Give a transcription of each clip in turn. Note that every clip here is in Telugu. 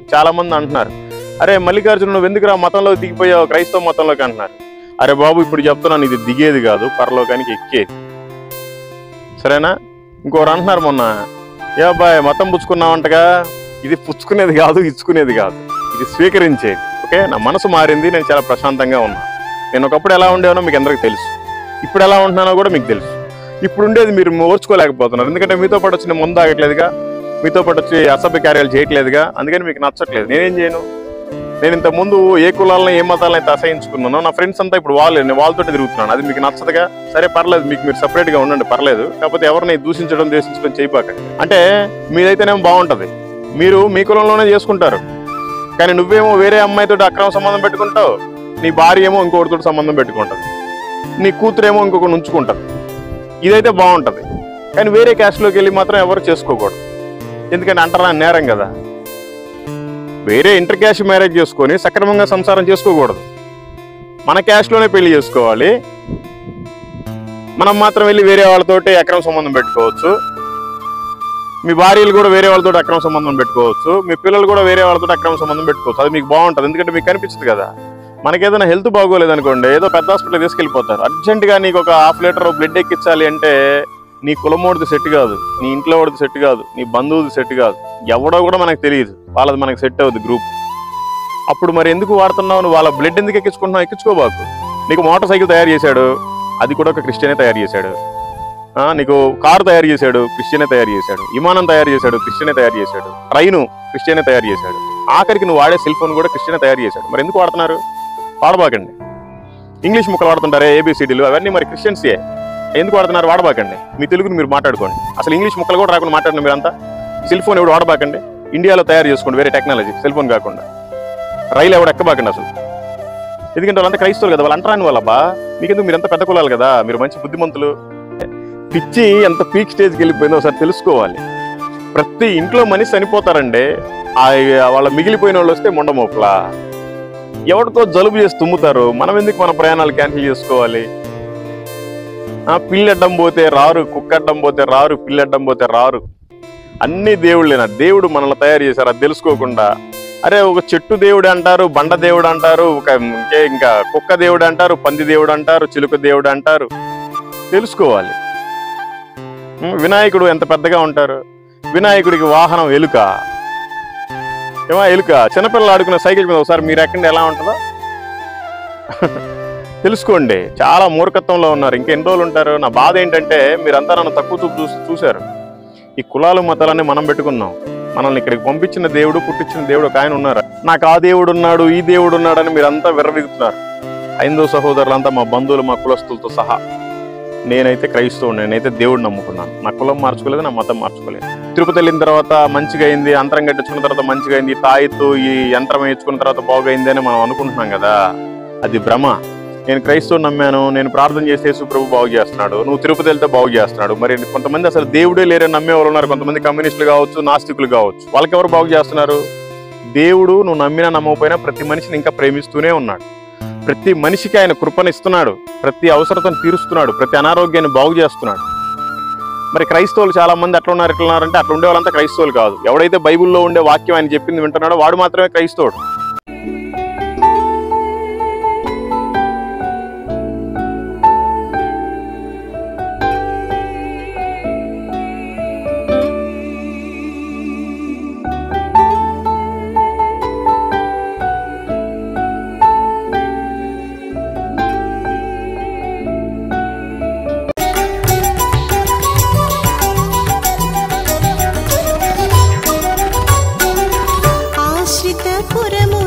చాలా మంది అంటున్నారు అరే మల్లికార్జున నువ్వు ఎందుకురా మతంలో దిగిపోయావు క్రైస్తవ మతంలోకి అంటున్నారు అరే బాబు ఇప్పుడు చెప్తున్నాను ఇది దిగేది కాదు పరలోకానికి ఎక్కేది సరేనా ఇంకోరు అంటున్నారు మొన్న ఏ అబ్బాయి మతం పుచ్చుకున్నావంటగా ఇది పుచ్చుకునేది కాదు ఇచ్చుకునేది కాదు ఇది స్వీకరించేది ఓకే నా మనసు మారింది నేను చాలా ప్రశాంతంగా ఉన్నా నేను ఒకప్పుడు ఎలా ఉండేవానో మీకు అందరికీ తెలుసు ఇప్పుడు ఎలా ఉంటున్నానో కూడా మీకు తెలుసు ఇప్పుడు ఉండేది మీరు ఓర్చుకోలేకపోతున్నారు ఎందుకంటే మీతో పాటు వచ్చి నేను ముందు ఆగట్లేదుగా మీతో పాటు వచ్చి అసభ్య కార్యాలు చేయట్లేదుగా అందుకని మీకు నచ్చట్లేదు నేనేం చేయను నేను ఇంత ముందు ఏ కులాలను ఏ మతాలను అయితే అసహించుకున్నానో నా ఫ్రెండ్స్ అంతా ఇప్పుడు వాళ్ళు నేను వాళ్ళతో తిరుగుతున్నాను అది మీకు నచ్చదుగా సరే పర్లేదు మీకు మీరు separate గా ఉండండి పర్లేదు కాకపోతే ఎవరిని దూషించడం దేశించడం చేయబాక అంటే మీదైతేనేమో బాగుంటది మీరు మీ కులంలోనే చేసుకుంటారు కానీ నువ్వేమో వేరే అమ్మాయితో అక్రమ సంబంధం పెట్టుకుంటావు నీ భార్య ఏమో ఇంకొకటితో సంబంధం పెట్టుకుంటది నీ కూతురేమో ఇంకొకటి ఉంచుకుంటది ఇదైతే బాగుంటది కానీ వేరే క్యాస్ట్లోకి వెళ్ళి మాత్రం ఎవరు చేసుకోకూడదు ఎందుకంటే అంటారా నేరం కదా వేరే ఇంటర్ క్యాష్ మ్యారేజ్ చేసుకొని సక్రమంగా సంసారం చేసుకోకూడదు మన క్యాష్లోనే పెళ్లి చేసుకోవాలి మనం మాత్రం వెళ్ళి వేరే వాళ్ళతోటి అక్రమ సంబంధం పెట్టుకోవచ్చు మీ భార్యలు కూడా వేరే వాళ్ళతో అక్రమ సంబంధం పెట్టుకోవచ్చు మీ పిల్లలు కూడా వేరే వాళ్ళతో అక్రమ సంబంధం పెట్టుకోవచ్చు అది మీకు బాగుంటుంది ఎందుకంటే మీకు కనిపించదు కదా మనకి ఏదైనా హెల్త్ బాగోలేదు అనుకోండి ఏదో పెద్ద హాస్పిటల్ తీసుకెళ్ళిపోతారు అర్జెంటుగా నీకు ఒక హాఫ్ లీటర్ బ్లడ్ ఎక్కించాలి అంటే నీ కులమోడిది సెట్ కాదు నీ ఇంట్లో వాడిది సెట్ కాదు నీ బంధువుది సెట్ కాదు ఎవడో కూడా మనకు తెలియదు వాళ్ళది మనకి సెట్ అవుద్ది గ్రూప్ అప్పుడు మరి ఎందుకు వాడుతున్నావు నువ్వు వాళ్ళ బ్లడ్ ఎందుకు ఎక్కించుకుంటున్నావు ఎక్కించుకోబాకు నీకు మోటార్ సైకిల్ తయారు చేశాడు అది కూడా ఒక క్రిస్టియనే తయారు చేశాడు ఆ, నీకు కారు తయారు చేశాడు క్రిస్టియనే తయారు చేశాడు విమానం తయారు చేశాడు క్రిస్టియనే తయారు చేశాడు ట్రైను క్రిస్టియనే తయారు చేశాడు ఆఖరికి నువ్వు వాడే సెల్ ఫోన్ కూడా క్రిస్టియనే తయారు చేశాడు మరి ఎందుకు వాడుతున్నారు వాడబాకండి ఇంగ్లీష్ ముక్కలు వాడుతుంటారే ఏబిసిడీలు అవన్నీ మరి క్రిస్టియన్సే ఎందుకు వాడుతున్నారు వాడబాకండి మీ తెలుగుని మీరు మాట్లాడుకోండి అసలు ఇంగ్లీష్ ముక్కలు కూడా రాకుండా మాట్లాడండి మీరంతా సెల్ ఫోన్ ఎవడు వాడబాకండి ఇండియాలో తయారు చేసుకోండి వేరే టెక్నాలజీ సెల్ ఫోన్ కాకుండా రైలు ఎవడు ఎక్కబాకండి అసలు ఎందుకంటే వాళ్ళంతా క్రైస్తవులు కదా వాళ్ళు అంటరాని వాళ్ళబ్బా మీకెందుకు మీరంతా పెద్ద కులాలు కదా మీరు మంచి బుద్ధిమంతులు పిచ్చి ఎంత పీక్ స్టేజ్కి వెళ్ళిపోయిందో ఒకసారి తెలుసుకోవాలి ప్రతి ఇంట్లో మనిషి చనిపోతారండి ఆ వాళ్ళ మిగిలిపోయిన వాళ్ళు వస్తే మొండమోపులా ఎవరికో జలుబు చేసి తుమ్ముతారు మనం ఎందుకు మన ప్రయాణాలు క్యాన్సిల్ చేసుకోవాలి ఆ పిల్లడ్డం పోతే రారు కుక్కడ్డం పోతే రారు పిల్లడ్డం పోతే రారు అన్ని దేవుళ్ళేనా దేవుడు మనల్ని తయారు చేశారు అది తెలుసుకోకుండా అరే ఒక చెట్టు దేవుడు అంటారు బండ దేవుడు అంటారు ఒక ఇంకే ఇంకా కుక్క దేవుడు అంటారు పంది దేవుడు అంటారు చిలుక దేవుడు అంటారు తెలుసుకోవాలి ఉం, వినాయకుడు ఎంత పెద్దగా ఉంటారు వినాయకుడికి వాహనం ఎలుక ఏమా ఎలుక చిన్నపిల్లలు ఆడుకునే సైకిల్ మీద ఒకసారి మీరు ఎక్కండి ఎలా ఉంటుందో తెలుసుకోండి చాలా మూర్ఖత్వంలో ఉన్నారు ఇంకా ఎన్ని రోజులు ఉంటారు నా బాధ ఏంటంటే మీరంతా నన్ను తక్కువ చూపు చూసి చూశారు ఈ కులాలు మతాలన్నీ మనం పెట్టుకున్నాం మనల్ని ఇక్కడికి పంపించిన దేవుడు పుట్టించిన దేవుడు ఒక ఆయన ఉన్నారు నాకు ఆ దేవుడు ఉన్నాడు ఈ దేవుడు ఉన్నాడని మీరంతా విర్రవిగుతున్నారు హైందవ సహోదరులంతా మా బంధువులు మా కులస్తులతో సహా నేనైతే క్రైస్తవుడు నేనైతే దేవుడు నమ్ముకున్నాను నా కులం మార్చుకోలేదు నా మతం మార్చుకోలేదు తిరుపతి వెళ్ళిన తర్వాత మంచిగా అయింది అంతరం కట్టించుకున్న తర్వాత మంచిగా అయింది తాయిత్తు ఈ యంత్రం వేయించుకున్న తర్వాత బాగైంది అని మనం అనుకుంటున్నాం కదా అది భ్రమ నేను క్రైస్తవుని నమ్మాను నేను ప్రార్థన చేస్తే యేసు ప్రభు బాగు చేస్తున్నాడు నువ్వు తిరుపతి వెళ్తే బాగు చేస్తున్నాడు మరి కొంతమంది అసలు దేవుడే లేరని నమ్మే వాళ్ళు ఉన్నారు కొంతమంది కమ్యూనిస్టులు కావచ్చు నాస్తికులు కావచ్చు వాళ్ళకి ఎవరు బాగు చేస్తున్నారు దేవుడు నువ్వు నమ్మినా నమ్మకపోయినా ప్రతి మనిషిని ఇంకా ప్రేమిస్తూనే ఉన్నాడు ప్రతి మనిషికి ఆయన కృపను ఇస్తున్నాడు ప్రతి అవసరతను తీరుస్తున్నాడు ప్రతి అనారోగ్యాన్ని బాగు చేస్తున్నాడు మరి క్రైస్తవులు చాలా మంది అట్లా ఉన్నారు ఇట్లా ఉన్నారంటే అట్లా ఉండే వాళ్ళంతా క్రైస్తవులు కాదు ఎవడైతే బైబిల్లో ఉండే వాక్యం ఆయన చెప్పింది వింటున్నాడో వాడు మాత్రమే క్రైస్తవుడు ఆశ్రితపురము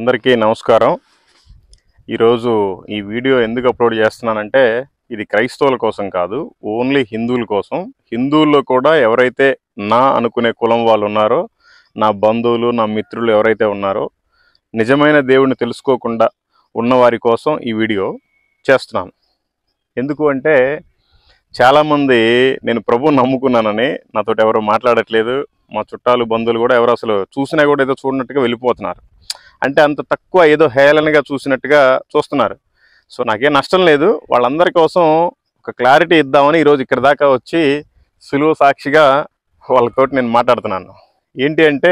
అందరికీ నమస్కారం ఈరోజు ఈ వీడియో ఎందుకు అప్లోడ్ చేస్తున్నానంటే ఇది క్రైస్తవుల కోసం కాదు ఓన్లీ హిందువుల కోసం హిందువుల్లో కూడా ఎవరైతే నా అనుకునే కులం వాళ్ళు ఉన్నారో నా బంధువులు నా మిత్రులు ఎవరైతే ఉన్నారో నిజమైన దేవుడిని తెలుసుకోకుండా ఉన్నవారి కోసం ఈ వీడియో చేస్తున్నాను ఎందుకు అంటే చాలామంది నేను ప్రభువుని నమ్ముకున్నానని నాతోటి ఎవరు మాట్లాడట్లేదు మా చుట్టాలు బంధువులు కూడా ఎవరు అసలు చూసినా కూడా ఏదో చూడనట్టుగా వెళ్ళిపోతున్నారు అంటే అంత తక్కువ ఏదో హేళనగా చూసినట్టుగా చూస్తున్నారు సో నాకేం నష్టం లేదు వాళ్ళందరి కోసం ఒక క్లారిటీ ఇద్దామని ఈరోజు ఇక్కడ దాకా వచ్చి సులువు సాక్షిగా వాళ్ళతోటి నేను మాట్లాడుతున్నాను ఏంటి అంటే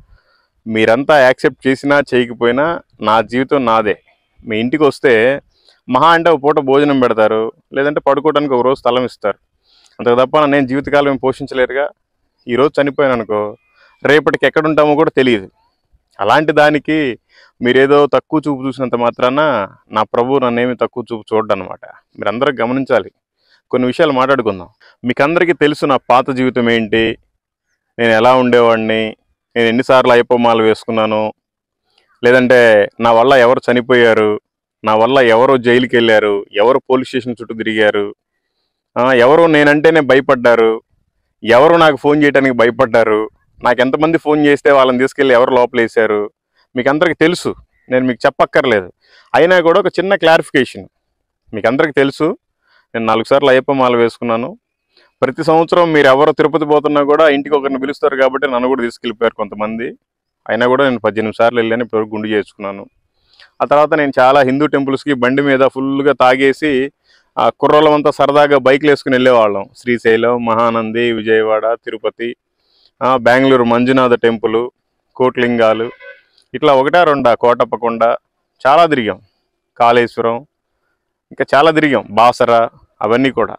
మీరంతా యాక్సెప్ట్ చేసినా చేయకపోయినా నా జీవితం నాదే మీ ఇంటికి వస్తే మహా అంటే ఒక పూట భోజనం పెడతారు లేదంటే పడుకోవడానికి ఒక రోజు స్థలం ఇస్తారు అంతకు తప్ప నేను జీవితకాలం ఏం పోషించలేరుగా ఈరోజు చనిపోయాను అనుకో రేపటికి ఎక్కడ ఉంటామో కూడా తెలియదు అలాంటి దానికి మీరేదో తక్కువ చూపు చూసినంత మాత్రాన నా ప్రభు నన్నేమి తక్కువ చూపు చూడడం అనమాట మీరందరూ గమనించాలి కొన్ని విషయాలు మాట్లాడుకుందాం మీకు అందరికీ తెలుసు నా పాత జీవితం ఏంటి నేను ఎలా ఉండేవాడిని నేను ఎన్నిసార్లు అయ్యప్పమాల వేసుకున్నాను లేదంటే నా వల్ల ఎవరు చనిపోయారు నా వల్ల ఎవరు జైలుకి వెళ్ళారు ఎవరు పోలీస్ స్టేషన్ చుట్టూ తిరిగారు ఆ, ఎవరు నేనంటేనే భయపడ్డారు ఎవరు నాకు ఫోన్ చేయడానికి భయపడ్డారు నాకు ఎంతమంది ఫోన్ చేస్తే వాళ్ళని తీసుకెళ్ళి ఎవరు లోపలేశారు మీకు అందరికీ తెలుసు నేను మీకు చెప్పక్కర్లేదు అయినా కూడా ఒక చిన్న క్లారిఫికేషన్ మీకు అందరికీ తెలుసు నేను నాలుగు సార్లు అయ్యప్ప మాల వేసుకున్నాను ప్రతి సంవత్సరం మీరు ఎవరు తిరుపతి పోతున్నా కూడా ఇంటికి ఒకరిని పిలుస్తారు కాబట్టి నన్ను కూడా తీసుకెళ్ళిపోయారు కొంతమంది అయినా కూడా నేను పద్దెనిమిది సార్లు వెళ్ళాను ఇప్పటివరకు గుండు చేసుకున్నాను ఆ తర్వాత నేను చాలా హిందూ టెంపుల్స్కి బండి మీద ఫుల్గా తాగేసి ఆ కుర్రోళ్ళమంతా సరదాగా బైక్లు వేసుకుని వెళ్ళేవాళ్ళం శ్రీశైలం మహానంది విజయవాడ తిరుపతి ఆ, బెంగళూరు మంజునాథ టెంపుల్ కోట్లింగాలు ఇట్లా ఒకటా రెండా కోటప్పకొండ చాలా తిరిగాం కాళేశ్వరం ఇంకా చాలా తిరిగాం బాసర అవన్నీ కూడా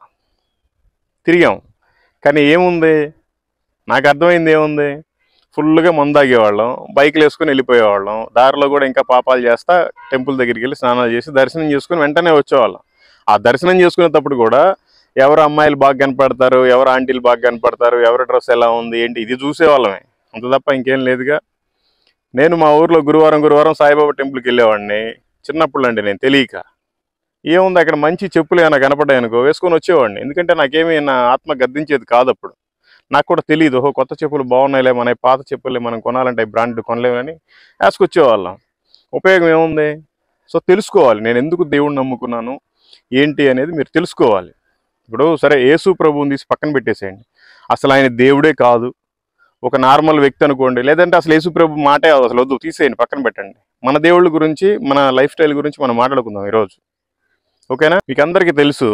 తిరిగాం కానీ ఏముంది నాకు అర్థమైంది ఏముంది ఫుల్గా మందు తాగేవాళ్ళం బైక్లు వేసుకుని వెళ్ళిపోయేవాళ్ళం దారిలో కూడా ఇంకా పాపాలు చేస్తా టెంపుల్ దగ్గరికి వెళ్ళి స్నానాలు చేసి దర్శనం చేసుకుని వెంటనే వచ్చేవాళ్ళం ఆ దర్శనం చేసుకునేటప్పుడు కూడా ఎవరు అమ్మాయిలు బాగా కనపడతారు ఎవరు ఆంటీలు బాగా కనపడతారు ఎవరి డ్రెస్ ఎలా ఉంది ఏంటి ఇది చూసేవాళ్ళమే అంత తప్ప ఇంకేం లేదుగా నేను మా ఊర్లో గురువారం గురువారం సాయిబాబా టెంపుల్కి వెళ్ళేవాడిని చిన్నప్పుడు అండి నేను తెలియక ఏముంది అక్కడ మంచి చెప్పులు ఏమైనా కనపడ్డాయి అనుకో వేసుకొని వచ్చేవాడిని ఎందుకంటే నాకేమీ నా ఆత్మ గద్దించేది కాదు అప్పుడు నాకు కూడా తెలియదు ఓహో కొత్త చెప్పులు బాగున్నాయిలే మన పాత చెప్పులే మనం కొనాలంటే బ్రాండ్ కొనలేమని వేసుకొచ్చేవాళ్ళం ఉపయోగం ఏముంది సో తెలుసుకోవాలి నేను ఎందుకు దేవుణ్ణి నమ్ముకున్నాను ఏంటి అనేది మీరు తెలుసుకోవాలి ఇప్పుడు సరే యేసు ప్రభువుని తీసి పక్కన పెట్టేసేయండి అసలు ఆయన దేవుడే కాదు ఒక నార్మల్ వ్యక్తి అనుకోండి లేదంటే అసలు యేసు ప్రభు మాటే అసలు వద్దు తీసేయండి పక్కన పెట్టండి మన దేవుళ్ళ గురించి మన లైఫ్ స్టైల్ గురించి మనం మాట్లాడుకుందాం ఈరోజు ఓకేనా మీకు అందరికీ తెలుసు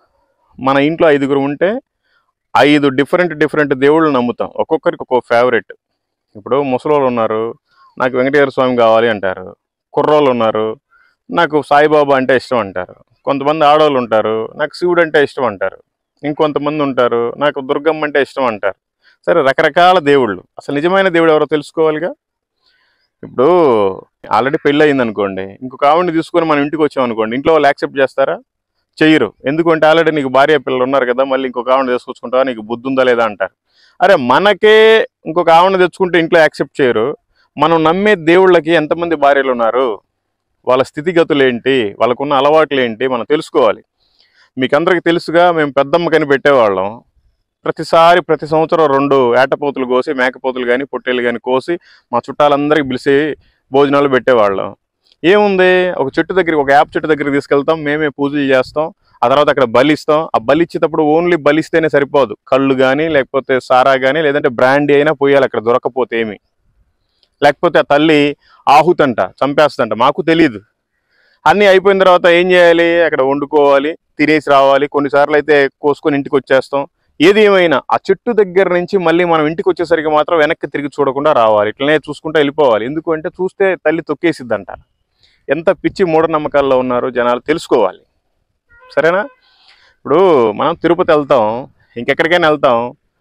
మన ఇంట్లో ఐదుగురు ఉంటే ఐదు డిఫరెంట్ డిఫరెంట్ దేవుళ్ళు నమ్ముతాం ఒక్కొక్కరికి ఒక్కొక్క ఫేవరెట్ ఇప్పుడు ముసలోళ్ళు ఉన్నారు నాకు వెంకటేశ్వర స్వామి కావాలి అంటారు కుర్రోళ్ళు ఉన్నారు నాకు సాయిబాబా అంటే ఇష్టం అంటారు కొంతమంది ఆడవాళ్ళు ఉంటారు నాకు శివుడు అంటే ఇష్టం అంటారు ఇంకొంతమంది ఉంటారు నాకు దుర్గమ్మ అంటే ఇష్టం అంటారు సరే రకరకాల దేవుళ్ళు అసలు నిజమైన దేవుడు ఎవరో తెలుసుకోవాలిగా ఇప్పుడు ఆల్రెడీ పెళ్ళి అయింది అనుకోండి ఇంకొక ఆవిడని తీసుకొని మనం ఇంటికి వచ్చాం అనుకోండి ఇంట్లో వాళ్ళు యాక్సెప్ట్ చేస్తారా చెయ్యరు ఎందుకంటే ఆల్రెడీ నీకు భార్య పిల్లలు ఉన్నారు కదా మళ్ళీ ఇంకొక ఆవిడ తీసుకొచ్చుకుంటావా నీకు బుద్ధి ఉందా లేదా అంటారు అరే మనకే ఇంకొక ఆవిడ తెచ్చుకుంటే ఇంట్లో యాక్సెప్ట్ చేయరు మనం నమ్మే దేవుళ్ళకి ఎంతమంది భార్యలు ఉన్నారు వాళ్ళ స్థితిగతులు ఏంటి వాళ్ళకున్న అలవాట్లు ఏంటి మనం తెలుసుకోవాలి మీకు అందరికీ తెలుసుగా మేము పెద్దమ్మ కని పెట్టేవాళ్ళం ప్రతిసారి ప్రతి సంవత్సరం రెండు ఏటపోతులు కోసి మేకపోతులు కానీ పొట్టేలు కానీ కోసి మా చుట్టాలందరికీ పిలిచి భోజనాలు పెట్టేవాళ్ళం ఏముంది ఒక చెట్టు దగ్గరికి ఒక యాప్ చెట్టు దగ్గరికి తీసుకెళ్తాం మేమే పూజలు చేస్తాం ఆ తర్వాత అక్కడ బలిస్తాం ఆ బలి ఇచ్చేటప్పుడు ఓన్లీ బలిస్తేనే సరిపోదు కళ్ళు కానీ లేకపోతే సారా కానీ లేదంటే బ్రాండీ అయినా పోయాలి అక్కడ దొరకపోతే ఏమి లేకపోతే ఆ తల్లి ఆహుతంట చంపేస్తంట మాకు తెలియదు అన్నీ అయిపోయిన తర్వాత ఏం చేయాలి అక్కడ వండుకోవాలి తినేసి రావాలి కొన్నిసార్లు అయితే కోసుకొని ఇంటికి వచ్చేస్తాం ఏది ఏమైనా ఆ చెట్టు దగ్గర నుంచి మళ్ళీ మనం ఇంటికి వచ్చేసరికి మాత్రం వెనక్కి తిరిగి చూడకుండా రావాలి ఇట్లనే చూసుకుంటూ వెళ్ళిపోవాలి ఎందుకు అంటే చూస్తే తల్లి తొక్కేసిద్దంట ఎంత పిచ్చి మూఢనమ్మకాల్లో ఉన్నారో జనాలు తెలుసుకోవాలి సరేనా ఇప్పుడు మనం తిరుపతి వెళ్తాం ఇంకెక్కడికైనా వెళ్తాం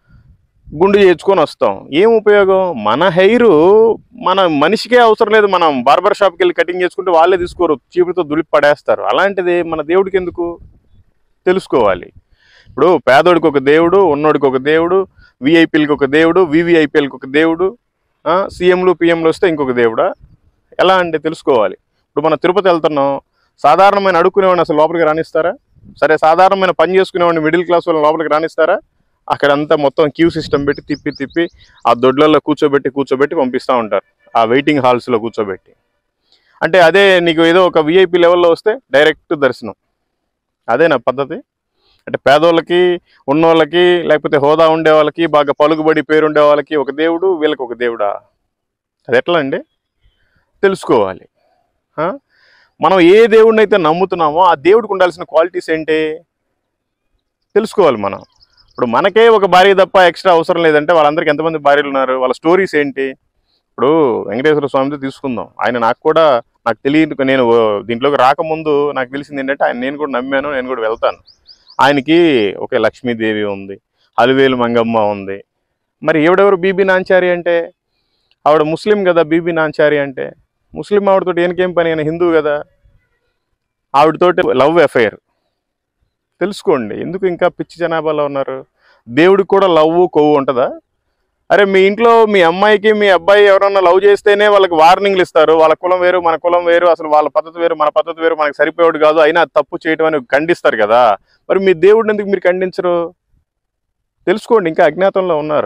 గుండు చేయించుకొని వస్తాం ఏం ఉపయోగం మన హెయిర్ మన మనిషికే అవసరం లేదు మనం బార్బర్ షాప్కి వెళ్ళి కటింగ్ చేసుకుంటే వాళ్ళే తీసుకోరు చీపురుతో దులిపి పడేస్తారు అలాంటిది మన దేవుడికి ఎందుకు తెలుసుకోవాలి ఇప్పుడు పేదోడికి ఒక దేవుడు ఉన్నోడికి ఒక దేవుడు విఐపీలకి ఒక దేవుడు వివిఐపీఎల్కి ఒక దేవుడు సీఎంలు పిఎంలు వస్తే ఇంకొక దేవుడా ఎలా అంటే తెలుసుకోవాలి ఇప్పుడు మనం తిరుపతి వెళ్తున్నాం సాధారణమైన అడుక్కునేవాడిని అసలు లోపలికి రాణిస్తారా సరే సాధారణమైన పని చేసుకునేవాడిని మిడిల్ క్లాస్ వాళ్ళని లోపలికి రాణిస్తారా అక్కడ అంతా మొత్తం క్యూ సిస్టమ్ పెట్టి తిప్పి తిప్పి ఆ దొడ్లలో కూర్చోబెట్టి కూర్చోబెట్టి పంపిస్తూ ఉంటారు ఆ వెయిటింగ్ హాల్స్లో కూర్చోబెట్టి అంటే అదే నీకు ఏదో ఒక విఐపి లెవెల్లో వస్తే డైరెక్ట్ దర్శనం అదే నా పద్ధతి అంటే పేదోళ్ళకి ఉన్నోళ్ళకి లేకపోతే హోదా ఉండే వాళ్ళకి బాగా పలుకుబడి పేరు ఉండే వాళ్ళకి ఒక దేవుడు వీళ్ళకి ఒక దేవుడా అది ఎట్లా అండి తెలుసుకోవాలి ఆ? మనం ఏ దేవుడిని అయితే నమ్ముతున్నామో ఆ దేవుడికి ఉండాల్సిన క్వాలిటీస్ ఏంటి తెలుసుకోవాలి మనం ఇప్పుడు మనకే ఒక భార్య తప్ప ఎక్స్ట్రా అవసరం లేదంటే వాళ్ళందరికీ ఎంతమంది భార్యలు ఉన్నారు వాళ్ళ స్టోరీస్ ఏంటి ఇప్పుడు వెంకటేశ్వర స్వామితో తీసుకుందాం ఆయన నాకు కూడా నాకు తెలియదు నేను దీంట్లోకి రాకముందు నాకు తెలిసింది ఏంటంటే ఆయన నేను కూడా నమ్మాను నేను కూడా వెళ్తాను ఆయనకి ఒక లక్ష్మీదేవి ఉంది అలివేలు మంగమ్మ ఉంది మరి ఎవడెవరు బీబీ నాంచారి అంటే ఆవిడ ముస్లిం కదా బీబీ నాంచారి అంటే ముస్లిం ఆవిడతోటి ఈయనకేం పని ఆయన హిందూ కదా ఆవిడతోటి లవ్ అఫైర్ తెలుసుకోండి ఎందుకు ఇంకా పిచ్చి జనాభాలో ఉన్నారు దేవుడికి కూడా లవ్ కొవ్వు ఉంటుందా అరే మీ ఇంట్లో మీ అమ్మాయికి మీ అబ్బాయి ఎవరన్నా లవ్ చేస్తేనే వాళ్ళకి వార్నింగ్లు ఇస్తారు వాళ్ళ కులం వేరు మన కులం వేరు అసలు వాళ్ళ పద్ధతి వేరు మన పద్ధతి వేరు మనకు సరిపోయాడు కాదు అయినా అది తప్పు చేయటం అని ఖండిస్తారు కదా మరి మీ దేవుడిని ఎందుకు మీరు ఖండించరు తెలుసుకోండి ఇంకా అజ్ఞాతంలో ఉన్నారు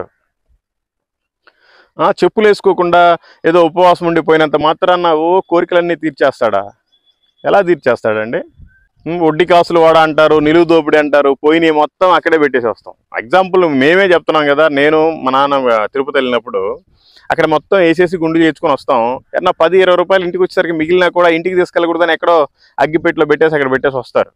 ఆ, చెప్పులు వేసుకోకుండా ఏదో ఉపవాసం ఉండిపోయినంత మాత్రాన ఓ కోరికలన్నీ తీర్చేస్తాడా ఎలా తీర్చేస్తాడండి ఉమ్, వడ్డీ కాసులు వాడ అంటారు నిలువు దోపిడీ అంటారు పోయినవి మొత్తం అక్కడే పెట్టేసి వస్తాం ఎగ్జాంపుల్ మేమే చెప్తున్నాం కదా నేను మా నాన్న ఆ, తిరుపతి వెళ్ళినప్పుడు అక్కడ మొత్తం వేసేసి గుండు చేయించుకొని వస్తాం ఏమన్నా పది ఇరవై రూపాయలు ఇంటికి వచ్చేసరికి మిగిలినా కూడా ఇంటికి తీసుకెళ్ళకూడదని ఎక్కడో అగ్గిపెట్టెలో పెట్టేసి అక్కడ పెట్టేసి వస్తారు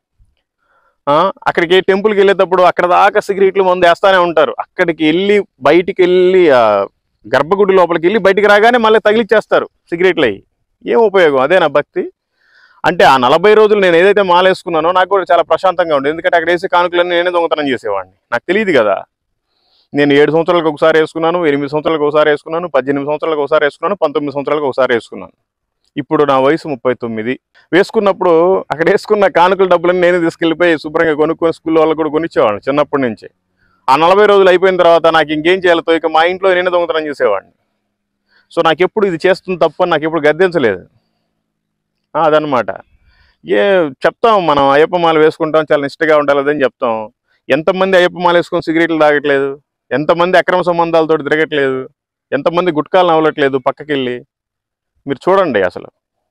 ఆ, అక్కడికి టెంపుల్కి వెళ్ళేటప్పుడు అక్కడ దాకా సిగరెట్లు మందు వేస్తానే ఉంటారు అక్కడికి వెళ్ళి బయటికి వెళ్ళి ఆ, గర్భగుడి లోపలికి వెళ్ళి బయటికి రాగానే మళ్ళీ తగిలిచ్చేస్తారు సిగరెట్లు అయ్యి ఏం ఉపయోగం అదే నా భక్తి అంటే ఆ నలభై రోజులు నేను ఏదైతే మాల వేసుకున్నానో నాకు కూడా చాలా ప్రశాంతంగా ఉండేది ఎందుకంటే అక్కడ వేసే కానుకలన్నీ నేనే దొంగతనం చేసేవాడిని నాకు తెలియదు కదా నేను ఏడు సంవత్సరాలకు ఒకసారి వేసుకున్నాను ఎనిమిది సంవత్సరాలకు ఒకసారి వేసుకున్నాను పద్దెనిమిది సంవత్సరాలకు ఒకసారి వేసుకున్నాను పంతొమ్మిది సంవత్సరాలకు ఒకసారి వేసుకున్నాను ఇప్పుడు నా వయసు ముప్పై తొమ్మిది వేసుకున్నప్పుడు అక్కడ వేసుకున్న కానుకల డబ్బులన్నీ నేనే తీసుకెళ్ళిపోయి శుభ్రంగా కొనుక్కొని స్కూల్లో వాళ్ళకి కూడా కొనిచ్చేవాడిని చిన్నప్పటి నుంచి ఆ నలభై రోజులు అయిపోయిన తర్వాత నాకు ఇంకేం చేయాలో ఇక మా ఇంట్లో నేనే దొంగతనం చేసేవాడిని సో నాకు ఎప్పుడు ఇది చేస్తుంది తప్పు అని నాకు ఎప్పుడు గద్దించలేదు ఆ, అదనమాట ఏ చెప్తాం మనం అయ్యప్ప మాల వేసుకుంటాం చాలా నిష్టగా ఉండాలని చెప్తాం ఎంతమంది అయ్యప్ప మాల వేసుకొని సిగరెట్లు తాగట్లేదు ఎంతమంది అక్రమ సంబంధాలతో తిరగట్లేదు ఎంతమంది గుట్కాలు నవ్వలట్లేదు పక్కకెళ్ళి మీరు చూడండి అసలు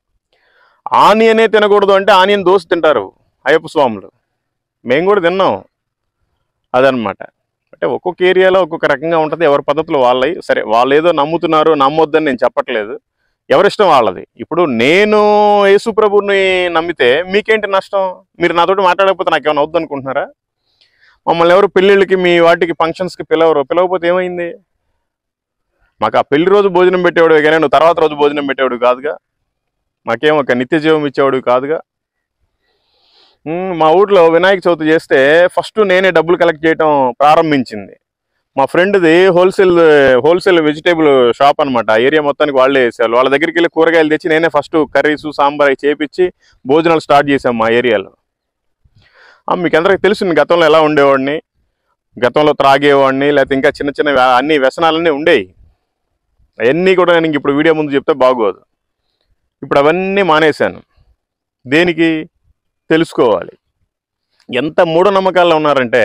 ఆనియనే తినకూడదు అంటే ఆనియన్ దోశ తింటారు అయ్యప్ప స్వాములు మేము కూడా తిన్నాం అదనమాట అంటే ఒక్కొక్క ఏరియాలో ఒక్కొక్క రకంగా ఉంటుంది ఎవరి పద్ధతులు వాళ్ళవి సరే వాళ్ళు ఏదో నమ్ముతున్నారు నమ్మొద్దని నేను చెప్పట్లేదు ఎవరిష్టం వాళ్ళది ఇప్పుడు నేను యేసు ప్రభుని నమ్మితే మీకేంటి నష్టం మీరు నాతోటి మాట్లాడకపోతే నాకు ఏమైనా అవుద్ది అనుకుంటున్నారా మమ్మల్ని ఎవరు పెళ్ళిళ్ళకి మీ వాటికి ఫంక్షన్స్కి పిలవరు పిలవకపోతే ఏమైంది మాకు ఆ పెళ్లి రోజు భోజనం పెట్టేవాడు కానీ నువ్వు తర్వాత రోజు భోజనం పెట్టేవాడు కాదుగా మాకేం ఒక నిత్య జీవం ఇచ్చేవాడు కాదుగా ఉమ్, మా ఊర్లో వినాయక చవితి చేస్తే ఫస్ట్ నేనే డబ్బులు కలెక్ట్ చేయటం ప్రారంభించింది మా ఫ్రెండ్ది హోల్సేల్ హోల్సేల్ వెజిటేబుల్ షాప్ అనమాట ఆ ఏరియా మొత్తానికి వాళ్ళే వేసేవాళ్ళు వాళ్ళ దగ్గరికి వెళ్ళి కూరగాయలు తెచ్చి నేనే ఫస్ట్ కర్రీస్ సాంబార్ అవి చేపించి భోజనాలు స్టార్ట్ చేసాం మా ఏరియాలో ఆ, మీకు అందరికీ తెలుసు నేను గతంలో ఎలా ఉండేవాడిని గతంలో త్రాగేవాడిని లేకపోతే ఇంకా చిన్న చిన్న వ్యా- అన్ని వ్యసనాలన్నీ ఉండేవి అవన్నీ కూడా నేను ఇంక ఇప్పుడు వీడియో ముందు చెప్తే బాగోదు ఇప్పుడు అవన్నీ మానేశాను దేనికి తెలుసుకోవాలి ఎంత మూఢనమ్మకాల్లో ఉన్నారంటే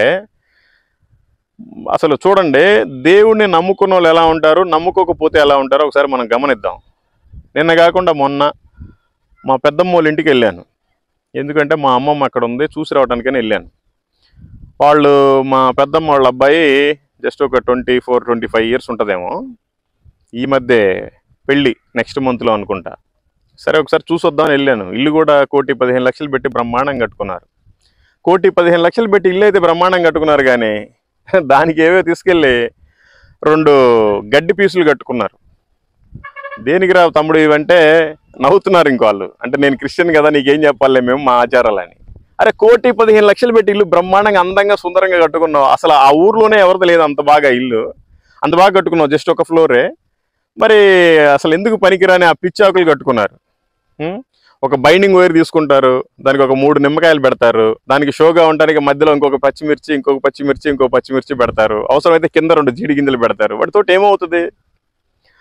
అసలు చూడండి దేవుణ్ణి నమ్ముకున్న వాళ్ళు ఎలా ఉంటారు నమ్ముకోకపోతే ఎలా ఉంటారో ఒకసారి మనం గమనిద్దాం నిన్న కాకుండా మొన్న మా పెద్దమ్మ వాళ్ళ ఇంటికి వెళ్ళాను ఎందుకంటే మా అమ్మమ్మ అక్కడ ఉంది చూసి రావడానికని వెళ్ళాను వాళ్ళు మా పెద్దమ్మ వాళ్ళ అబ్బాయి జస్ట్ ఒక twenty four twenty five years ఉంటుందేమో ఈ మధ్య పెళ్ళి నెక్స్ట్ మంత్లో అనుకుంటా సరే ఒకసారి చూసొద్దామని వెళ్ళాను ఇల్లు కూడా కోటి పదిహేను లక్షలు పెట్టి బ్రహ్మాండం కట్టుకున్నారు కోటి పదిహేను లక్షలు పెట్టి ఇల్లు అయితే బ్రహ్మాండం కట్టుకున్నారు కానీ దానికి ఏవో తీసుకెళ్ళి రెండు గడ్డి పీసులు కట్టుకున్నారు దేనికి రా తమ్ముడు ఇవంటే నవ్వుతున్నారు ఇంకో వాళ్ళు అంటే నేను క్రిస్టియన్ కదా నీకేం చెప్పాలి మేము మా ఆచారాలని అరే కోటి పదిహేను లక్షలు పెట్టి ఇల్లు బ్రహ్మాండంగా అందంగా సుందరంగా కట్టుకున్నావు అసలు ఆ ఊర్లోనే ఎవరిది లేదు అంత బాగా ఇల్లు అంత బాగా కట్టుకున్నావు జస్ట్ ఒక ఫ్లోరే మరి అసలు ఎందుకు పనికిరాని ఆ పిచ్చాకులు కట్టుకున్నారు ఉం? ఒక బైండింగ్ వైర్ తీసుకుంటారు దానికి ఒక మూడు నిమ్మకాయలు పెడతారు దానికి షోగా ఉండడానికి మధ్యలో ఇంకొక పచ్చిమిర్చి ఇంకొక పచ్చిమిర్చి ఇంకొక పచ్చిమిర్చి పెడతారు అవసరమైతే కింద రెండు జీడి గింజలు పెడతారు వాటితో ఏమవుతుంది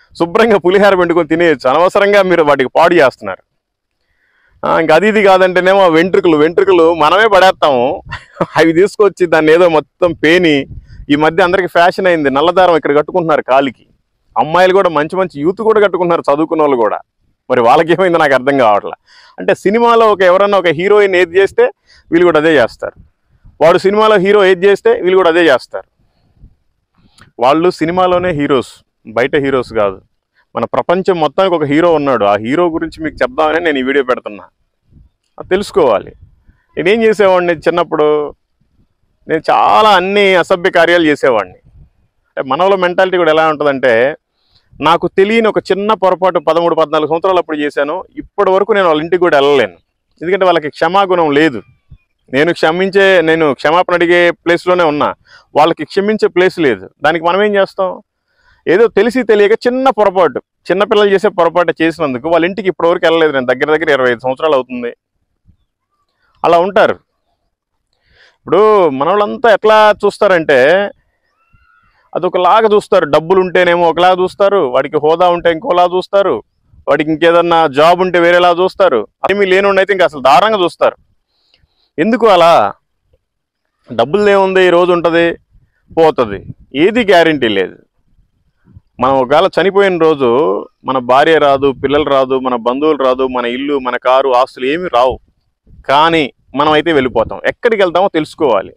శుభ్రంగా పులిహార పెట్టుకొని తినేయచ్చు అనవసరంగా మీరు వాటికి పాడు చేస్తున్నారు ఆ, ఇంకా అది ఇది కాదంటేనేమో వెంట్రుకలు వెంట్రుకలు మనమే పడేస్తాము అవి తీసుకొచ్చి దాన్ని ఏదో మొత్తం పేని ఈ మధ్య అందరికి ఫ్యాషన్ అయింది నల్లదారం ఇక్కడ కట్టుకుంటున్నారు కాలికి అమ్మాయిలు కూడా మంచి మంచి యూత్ కూడా కట్టుకుంటున్నారు చదువుకున్న వాళ్ళు కూడా మరి వాళ్ళకి ఏమైందో నాకు అర్థం కావట్లా అంటే సినిమాలో ఒక ఎవరన్నా ఒక హీరోయిన్ ఏది చేస్తే వీళ్ళు కూడా అదే చేస్తారు వాడు సినిమాలో హీరో ఏది చేస్తే వీళ్ళు కూడా అదే చేస్తారు వాళ్ళు సినిమాలోనే హీరోస్ బయట హీరోస్ కాదు మన ప్రపంచం మొత్తానికి ఒక హీరో ఉన్నాడు ఆ హీరో గురించి మీకు చెప్దామని నేను ఈ వీడియో పెడుతున్నా అది తెలుసుకోవాలి నేనేం చేసేవాడిని చిన్నప్పుడు నేను చాలా అన్ని అసభ్య కార్యాలు చేసేవాడిని అంటే మనలో మెంటాలిటీ కూడా ఎలా ఉంటుందంటే నాకు తెలియని ఒక చిన్న పొరపాటు పదమూడు పద్నాలుగు సంవత్సరాలు అప్పుడు చేశాను ఇప్పటి వరకు నేను వాళ్ళ ఇంటికి కూడా వెళ్ళలేను ఎందుకంటే వాళ్ళకి క్షమాగుణం లేదు నేను క్షమించే నేను క్షమాపణ అడిగే ప్లేస్లోనే ఉన్నా వాళ్ళకి క్షమించే ప్లేస్ లేదు దానికి మనం ఏం చేస్తాం ఏదో తెలిసి తెలియక చిన్న పొరపాటు చిన్న పిల్లలు చేసే పొరపాటు చేసినందుకు వాళ్ళ ఇంటికి ఇప్పటివరకు వెళ్ళలేదు నేను దగ్గర దగ్గర ఇరవై ఐదు సంవత్సరాలు అవుతుంది అలా ఉంటారు ఇప్పుడు మన వాళ్ళంతా ఎట్లా చూస్తారంటే అదొకలాగా చూస్తారు డబ్బులు ఉంటేనేమో ఒకలాగా చూస్తారు వాడికి హోదా ఉంటే ఇంకోలా చూస్తారు వాడికి ఇంకేదన్నా జాబ్ ఉంటే వేరేలా చూస్తారు ఏమీ లేనుండి అయితే ఇంకా అసలు దారుణంగా చూస్తారు ఎందుకు అలా డబ్బులు ఏముంది ఈ రోజు ఉంటుంది పోతుంది ఏది గ్యారంటీ లేదు మనం ఒకవేళ చనిపోయిన రోజు మన భార్య రాదు పిల్లలు రాదు మన బంధువులు రాదు మన ఇల్లు మన కారు ఆస్తులు ఏమి రావు కానీ మనం అయితే వెళ్ళిపోతాం ఎక్కడికి వెళ్తామో తెలుసుకోవాలి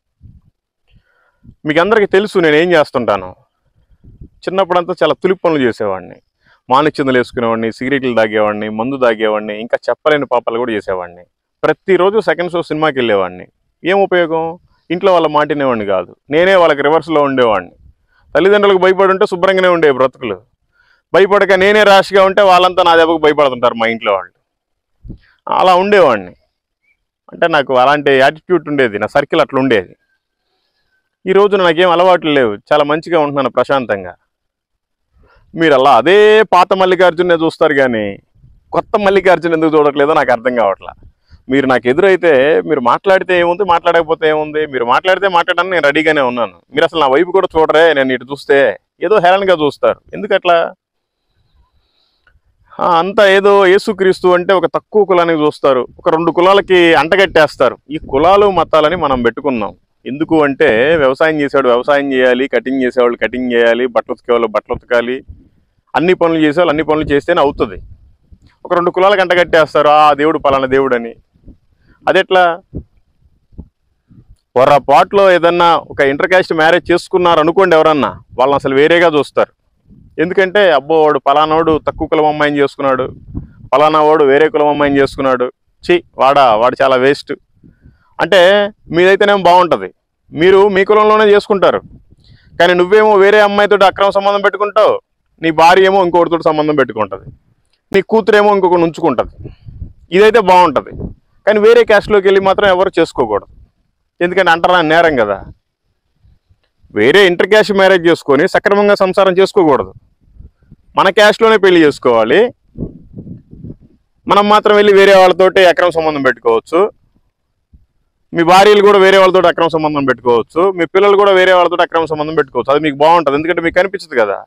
మీకు అందరికీ తెలుసు నేను ఏం చేస్తుంటాను చిన్నప్పుడంతా చాలా తులిప్ పనులు చేసేవాడిని మానిచ్చిందులు వేసుకునేవాడిని సిగరెట్లు తాగేవాడిని మందు తాగేవాడిని ఇంకా చెప్పలేని పాపాలు కూడా చేసేవాడిని ప్రతిరోజు సెకండ్ షో సినిమాకి వెళ్ళేవాడిని ఏం ఉపయోగం ఇంట్లో వాళ్ళ మాట వినేవాడిని కాదు నేనే వాళ్ళకి రివర్స్లో ఉండేవాడిని తల్లిదండ్రులకు భయపడి ఉంటే శుభ్రంగానే ఉండే బ్రతుకులు భయపడక నేనే రాష్గా ఉంటే వాళ్ళంతా నా దెబ్బకు భయపడుతుంటారు మా ఇంట్లో వాళ్ళు అలా ఉండేవాడిని అంటే నాకు అలాంటి యాటిట్యూడ్ ఉండేది నా సర్కిల్ అట్లా ఉండేది ఈ రోజున నాకేం అలవాట్లు లేవు చాలా మంచిగా ఉంటున్నాను ప్రశాంతంగా మీరు అలా అదే పాత మల్లికార్జునే చూస్తారు కానీ కొత్త మల్లికార్జున ఎందుకు చూడట్లేదో నాకు అర్థం కావట్లా మీరు నాకు ఎదురైతే మీరు మాట్లాడితే ఏముంది మాట్లాడకపోతే ఏముంది మీరు మాట్లాడితే మాట్లాడడానికి నేను రెడీగానే ఉన్నాను మీరు అసలు నా వైపు కూడా చూడరే నేను ఇటు చూస్తే ఏదో హేళనగా చూస్తారు ఎందుకు అట్లా ఆ, అంతా ఏదో యేసుక్రీస్తు అంటే ఒక తక్కువ కులానికి చూస్తారు ఒక రెండు కులాలకి అంటగట్టేస్తారు ఈ కులాలు మతాలని మనం పెట్టుకున్నాం ఎందుకు అంటే వ్యవసాయం చేసేవాడు వ్యవసాయం చేయాలి కటింగ్ చేసేవాళ్ళు కటింగ్ చేయాలి బట్టలు ఉతికేవాళ్ళు బట్టలు ఉతకాలి అన్ని పనులు చేసేవాళ్ళు అన్ని పనులు చేస్తేనే అవుతుంది ఒక రెండు కులాలకు అంటగట్టేస్తారు ఆ దేవుడు పలానా దేవుడు అని అదెట్లా పొరపాట్లో ఏదన్నా ఒక ఇంటర్ కాస్ట్ మ్యారేజ్ చేసుకున్నారు అనుకోండి ఎవరన్నా వాళ్ళని అసలు వేరేగా చూస్తారు ఎందుకంటే అబ్బో వాడు పలానావాడు తక్కువ కులం అమ్మాయిని చేసుకున్నాడు పలానా వాడు వేరే కులం అమ్మాయిని చేసుకున్నాడు చి వాడా వాడు చాలా వేస్ట్ అంటే మీదైతేనేమో బాగుంటుంది మీరు మీ కులంలోనే చేసుకుంటారు కానీ నువ్వేమో వేరే అమ్మాయితో అక్రమ సంబంధం పెట్టుకుంటావు నీ భార్య ఏమో ఇంకొకటితో సంబంధం పెట్టుకుంటుంది నీ కూతురేమో ఇంకొకటి ఉంచుకుంటుంది ఇదైతే బాగుంటుంది కానీ వేరే క్యాస్ట్లోకి వెళ్ళి మాత్రం ఎవరు చేసుకోకూడదు ఎందుకంటే అంటారా నేరం కదా వేరే ఇంటర్ క్యాస్ట్ మ్యారేజ్ చేసుకొని సక్రమంగా సంసారం చేసుకోకూడదు మన క్యాస్ట్లోనే పెళ్లి చేసుకోవాలి మనం మాత్రం వెళ్ళి వేరే వాళ్ళతోటి అక్రమ సంబంధం పెట్టుకోవచ్చు మీ భార్యలు కూడా వేరే వాళ్ళతో అక్రమ సంబంధం పెట్టుకోవచ్చు మీ పిల్లలు కూడా వేరే వాళ్ళతో అక్రమ సంబంధం పెట్టుకోవచ్చు అది మీకు బాగుంటుంది ఎందుకంటే మీకు కనిపించదు కదా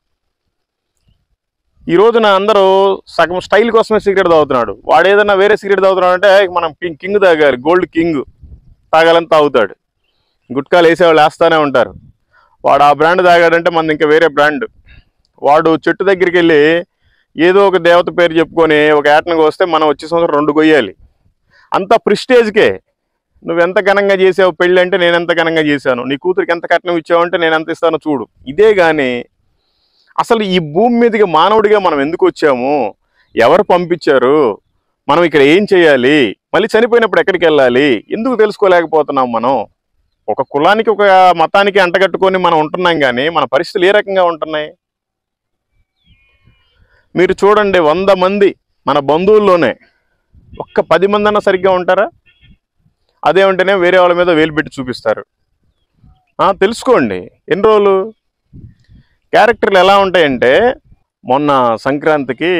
ఈ రోజున అందరూ సగం స్టైల్ కోసమే సిగరెట్ తాగుతున్నాడు వాడు ఏదైనా వేరే సిగరెట్ తాగుతున్నాడు అంటే మనం కింగ్ కింగ్ తాగారు గోల్డ్ కింగ్ తాగాలని తాగుతాడు గుట్కాలు వేసేవాళ్ళు వేస్తానే ఉంటారు వాడు ఆ బ్రాండ్ తాగాడంటే మనది ఇంకా వేరే బ్రాండ్ వాడు చెట్టు దగ్గరికి వెళ్ళి ఏదో ఒక దేవత పేరు చెప్పుకొని ఒక ఏటనకు వస్తే మనం వచ్చే సంవత్సరం రెండు కొయ్యాలి అంత ప్రిస్టేజ్కే నువ్వు ఎంత ఘనంగా చేసావు పెళ్ళి అంటే నేను ఎంత ఘనంగా చేశాను నీ కూతురికి ఎంత కట్నం ఇచ్చావు అంటే నేను ఎంత ఇస్తానో చూడు ఇదే కానీ అసలు ఈ భూమి మీదకి మానవుడిగా మనం ఎందుకు వచ్చాము ఎవరు పంపించారు మనం ఇక్కడ ఏం చేయాలి మళ్ళీ చనిపోయినప్పుడు ఎక్కడికి వెళ్ళాలి ఎందుకు తెలుసుకోలేకపోతున్నాం మనం ఒక కులానికి ఒక మతానికి అంటగట్టుకొని మనం ఉంటున్నాం కానీ మన పరిస్థితులు ఏ రకంగా ఉంటున్నాయి మీరు చూడండి వంద మంది మన బంధువుల్లోనే ఒక్క పది మంది అన్నా సరిగ్గా ఉంటారా అదేమంటేనే వేరే వాళ్ళ మీద వేలు పెట్టి చూపిస్తారు ఆ, తెలుసుకోండి ఎన్ని రోజులు క్యారెక్టర్లు ఎలా ఉంటాయంటే మొన్న సంక్రాంతికి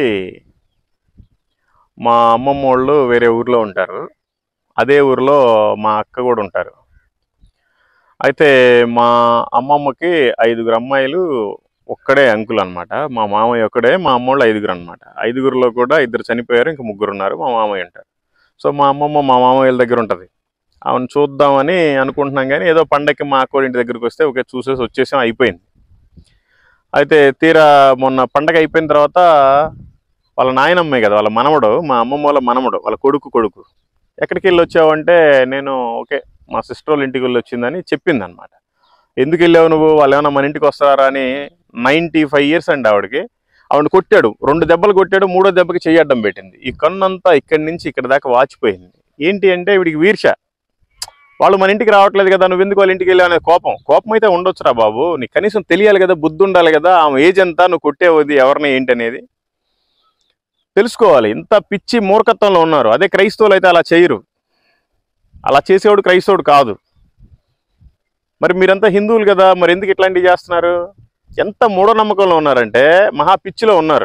మా అమ్మమ్మ వాళ్ళు వేరే ఊర్లో ఉంటారు అదే ఊర్లో మా అక్క కూడా ఉంటారు అయితే మా అమ్మమ్మకి ఐదుగురు అమ్మాయిలు ఒక్కడే అంకుల్ అన్నమాట మా మామయ్య ఒక్కడే మా అమ్మోళ్ళు ఐదుగురు అనమాట ఐదుగురులో కూడా ఇద్దరు చనిపోయారు ఇంకా ముగ్గురు ఉన్నారు మా మామయ్య ఉంటారు సో మా అమ్మమ్మ మా మామయ్యల దగ్గర ఉంటుంది ఆమెను చూద్దామని అనుకుంటున్నాం కానీ ఏదో పండగకి మా అక్కోడి ఇంటి దగ్గరికి వస్తే ఓకే చూసేసి వచ్చేసాం అయిపోయింది అయితే తీరా మొన్న పండగ అయిపోయిన తర్వాత వాళ్ళ నాయనమ్మే కదా వాళ్ళ మనవడు మా అమ్మమ్మ వాళ్ళ మనవడు వాళ్ళ కొడుకు కొడుకు ఎక్కడికి వెళ్ళి వచ్చావంటే నేను ఓకే మా సిస్టర్ వాళ్ళ ఇంటికి వెళ్ళి వచ్చిందని చెప్పింది అనమాట ఎందుకు వెళ్ళావు నువ్వు వాళ్ళు ఏమైనా మన ఇంటికి వస్తారా అని నైంటీ ఫైవ్ ఇయర్స్ అండి ఆవిడకి ఆవిడ కొట్టాడు రెండు దెబ్బలు కొట్టాడు మూడో దెబ్బకి చెయ్యి అడ్డం పెట్టింది ఈ కన్నంతా ఇక్కడి నుంచి ఇక్కడ దాకా వాచిపోయింది ఏంటి అంటే వీడికి వీర్ష వాళ్ళు మన ఇంటికి రావట్లేదు కదా నువ్వు ఎందుకు వాళ్ళ ఇంటికి వెళ్ళావు అనే కోపం కోపం అయితే ఉండొచ్చురా బాబు నీకు కనీసం తెలియాలి కదా బుద్ధి ఉండాలి కదా ఆమె ఏజ్ ఎంత నువ్వు కొట్టేవది ఎవరిని ఏంటి అనేది తెలుసుకోవాలి ఇంత పిచ్చి మూర్ఖత్వంలో ఉన్నారు అదే క్రైస్తవులు అయితే అలా చేయరు అలా చేసేవాడు క్రైస్తవుడు కాదు మరి మీరంతా హిందువులు కదా మరి ఎందుకు ఇట్లాంటివి చేస్తున్నారు ఎంత మూఢనమ్మకంలో ఉన్నారంటే మహా పిచ్చిలో ఉన్నారు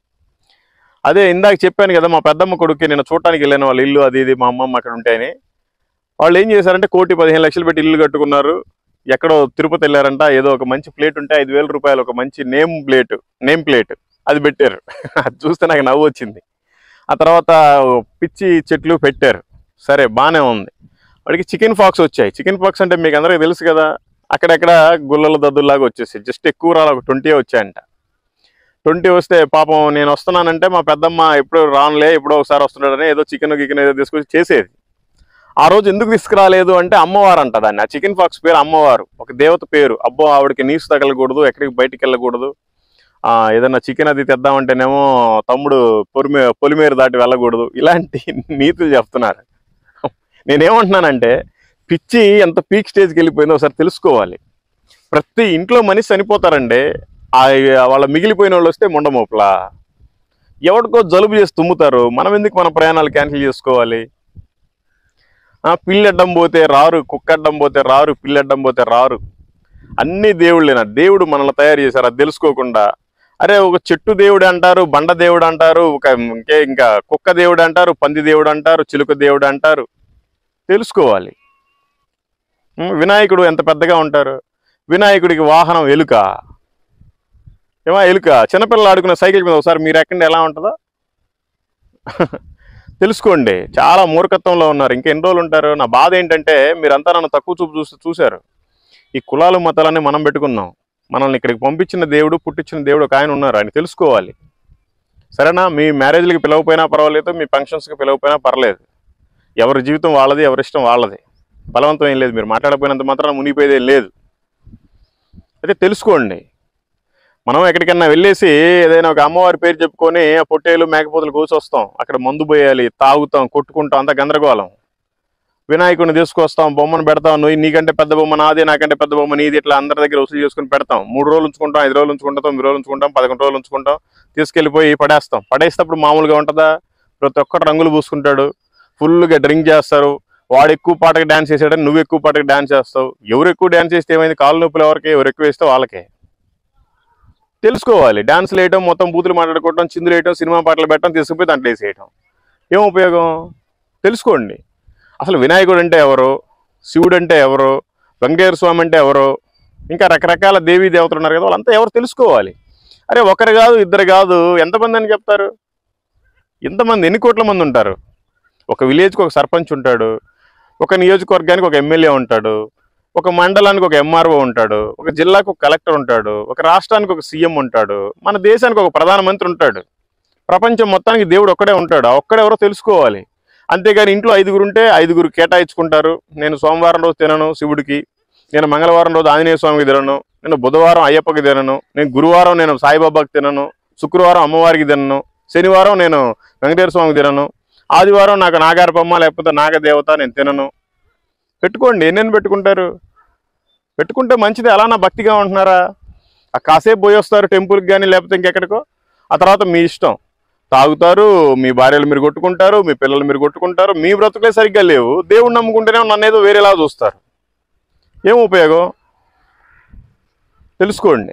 అదే ఇందాక చెప్పాను కదా మా పెద్దమ్మ కొడుక్కి నేను చూడటానికి వెళ్ళాను వాళ్ళ ఇల్లు అది ఇది మా అమ్మమ్మ అక్కడ ఉంటాయని వాళ్ళు ఏం చేశారంటే కోటి పదిహేను లక్షలు పెట్టి ఇల్లు కట్టుకున్నారు ఎక్కడో తిరుపతి వెళ్ళారంట ఏదో ఒక మంచి ప్లేట్ ఉంటే ఐదు వేల రూపాయలు ఒక మంచి నేమ్ ప్లేట్ నేమ్ ప్లేట్ అది పెట్టారు అది చూస్తే నాకు నవ్వు వచ్చింది ఆ తర్వాత ఓ పిచ్చి చెట్లు పెట్టారు సరే బాగానే ఉంది వాడికి చికెన్ ఫాక్స్ వచ్చాయి చికెన్ ఫాక్స్ అంటే మీకు అందరికీ తెలుసు కదా అక్కడక్కడ గుల్లల దద్దుల్లాగా వచ్చేసి జస్ట్ ఎక్కువ రాలి ఒక ట్వంటీ వచ్చాయంట ట్వంటీ వస్తే పాపం నేను వస్తున్నానంటే మా పెద్దమ్మ ఎప్పుడు రానులే ఎప్పుడో ఒకసారి వస్తున్నాడని ఏదో చికెన్ గికెన్ ఏదో తీసుకొచ్చి చేసేది ఆ రోజు ఎందుకు తీసుకురాలేదు అంటే అమ్మవారు అంట దాన్ని ఆ చికెన్ ఫాక్స్ పేరు అమ్మవారు ఒక దేవత పేరు అబ్బో ఆవిడకి నీసు తగలకూడదు ఎక్కడికి బయటికి వెళ్ళకూడదు ఆ ఏదైనా చికెన్ అది తెద్దామంటేనేమో తమ్ముడు పొలిమే పొలిమేరు దాటి వెళ్ళకూడదు ఇలాంటి నీతులు చెప్తున్నారు నేనేమంటున్నానంటే పిచ్చి ఎంత పీక్ స్టేజ్కి వెళ్ళిపోయిందో ఒకసారి తెలుసుకోవాలి ప్రతి ఇంట్లో మనిషి చనిపోతారండి ఆ వాళ్ళ మిగిలిపోయిన వాళ్ళు వస్తే ముండమోపులా ఎవరికో జలుబు చేసి తుమ్ముతారు మనం ఎందుకు మన ప్రయాణాలు క్యాన్సిల్ చేసుకోవాలి ఆ పిల్లడ్డం పోతే రారు కుక్కడ్డం పోతే రారు పిల్లడ్డం పోతే రారు అన్ని దేవుళ్ళేనా దేవుడు మనల్ని తయారు చేశారు అది తెలుసుకోకుండా అరే ఒక చెట్టు దేవుడు అంటారు బండ దేవుడు అంటారు ఒక ఇంకే ఇంకా కుక్క దేవుడు అంటారు పంది దేవుడు అంటారు చిలుక దేవుడు అంటారు తెలుసుకోవాలి ఉం, వినాయకుడు ఎంత పెద్దగా ఉంటారు వినాయకుడికి వాహనం ఎలుక ఏమా ఎలుక చిన్నపిల్లలు ఆడుకునే సైకిల్ మీద ఒకసారి మీరు ఎక్కండి ఎలా ఉంటుందో తెలుసుకోండి చాలా మూర్ఖత్వంలో ఉన్నారు ఇంకా ఎన్ని రోజులు ఉంటారు నా బాధ ఏంటంటే మీరంతా నన్ను తక్కువ చూపు చూసి చూశారు ఈ కులాలు మతాలన్నీ మనం పెట్టుకున్నాం మనల్ని ఇక్కడికి పంపించిన దేవుడు పుట్టించిన దేవుడు ఒక ఆయన ఉన్నారు ఆయన తెలుసుకోవాలి సరేనా మీ మ్యారేజ్లకి పిలవకపోయినా పర్వాలేదు మీ ఫంక్షన్స్కి పిలవకపోయినా పర్లేదు ఎవరి జీవితం వాళ్ళది ఎవరి ఇష్టం వాళ్ళది బలవంతం ఏం లేదు మీరు మాట్లాడకపోయినంత మాత్రం మునిగిపోయేది ఏం లేదు అయితే తెలుసుకోండి మనం ఎక్కడికన్నా వెళ్ళేసి ఏదైనా ఒక అమ్మవారి పేరు చెప్పుకొని ఆ పొట్టేలు మేకపోతులు కూర్చొస్తాం అక్కడ మందు పోయాలి తాగుతాం కొట్టుకుంటాం అంత గందరగోళం వినాయకుడిని తీసుకొస్తాం బొమ్మను పెడతాం నువ్వు నీకంటే పెద్ద బొమ్మ నాది నాకంటే పెద్ద బొమ్మ నీది ఇట్లా అందరి దగ్గర వసూలు చేసుకుని పెడతాం మూడు రోజులు ఉంచుకుంటాం ఐదు రోజులు ఉంచుకుంటాం తొమ్మిది రోజులు ఉంచుకుంటాం పదకొండు రోజులు ఉంచుకుంటాం తీసుకెళ్ళిపోయి పడేస్తాం పడేసేటప్పుడు మామూలుగా ఉంటుందా ప్రతి ఒక్కరు రంగులు పూసుకుంటాడు ఫుల్గా డ్రింక్ చేస్తారు వాడు ఎక్కువ పాటకి డ్యాన్స్ చేసాడని నువ్వు ఎక్కువ పాటకి డ్యాన్స్ చేస్తావు ఎవరు ఎక్కువ డ్యాన్స్ చేస్తే ఏమైంది కాళ్ళు నొప్పులు ఎవరికి ఎవరు ఎక్కువ వేస్తే వాళ్ళకే తెలుసుకోవాలి డాన్స్లు వేయటం మొత్తం బూతులు మాట్లాడుకోవటం చిందులు వేయటం సినిమా పాటలు పెట్టడం తీసుకుపోయి దాంట్లో వేసేయటం ఏం ఉపయోగం తెలుసుకోండి అసలు వినాయకుడు అంటే ఎవరు శివుడు అంటే ఎవరు వెంకటేశ్వర స్వామి అంటే ఎవరు ఇంకా రకరకాల దేవీ దేవతలు ఉన్నారు కదా వాళ్ళంతా ఎవరు తెలుసుకోవాలి అరే ఒకరు కాదు ఇద్దరు కాదు ఎంతమంది అని చెప్తారు ఇంతమంది ఎన్ని కోట్ల మంది ఉంటారు ఒక విలేజ్కి ఒక సర్పంచ్ ఉంటాడు ఒక నియోజకవర్గానికి ఒక ఎమ్మెల్యే ఉంటాడు ఒక మండలానికి ఒక ఎంఆర్ఓ ఉంటాడు ఒక జిల్లాకు ఒక కలెక్టర్ ఉంటాడు ఒక రాష్ట్రానికి ఒక సీఎం ఉంటాడు మన దేశానికి ఒక ప్రధానమంత్రి ఉంటాడు ప్రపంచం మొత్తానికి దేవుడు ఒక్కడే ఉంటాడు ఆ ఒక్కడే ఎవరో తెలుసుకోవాలి అంతేగాని ఇంట్లో ఐదుగురు ఉంటే ఐదుగురు కేటాయించుకుంటారు నేను సోమవారం రోజు తినను శివుడికి నేను మంగళవారం రోజు ఆంజనేయ స్వామికి తినను నేను బుధవారం అయ్యప్పకి తినను నేను గురువారం నేను సాయిబాబాకి తినను శుక్రవారం అమ్మవారికి తినను శనివారం నేను వెంకటేశ్వర స్వామికి తినను ఆదివారం నాకు నాగారపమ్మ లేకపోతే నాగదేవత నేను తినను పెట్టుకోండి ఎన్నెన్ని పెట్టుకుంటారు పెట్టుకుంటే మంచిది అలానా భక్తిగా ఉంటున్నారా ఆ కాసేపు పోయి వస్తారు టెంపుల్కి కానీ లేకపోతే ఇంకెక్కడికో ఆ తర్వాత మీ ఇష్టం తాగుతారు మీ భార్యలు మీరు కొట్టుకుంటారు మీ పిల్లలు మీరు కొట్టుకుంటారు మీ బ్రతుకులే సరిగ్గా లేవు దేవుడు నమ్ముకుంటేనే నన్ను ఏదో వేరేలా చూస్తారు ఏం ఉపయోగం తెలుసుకోండి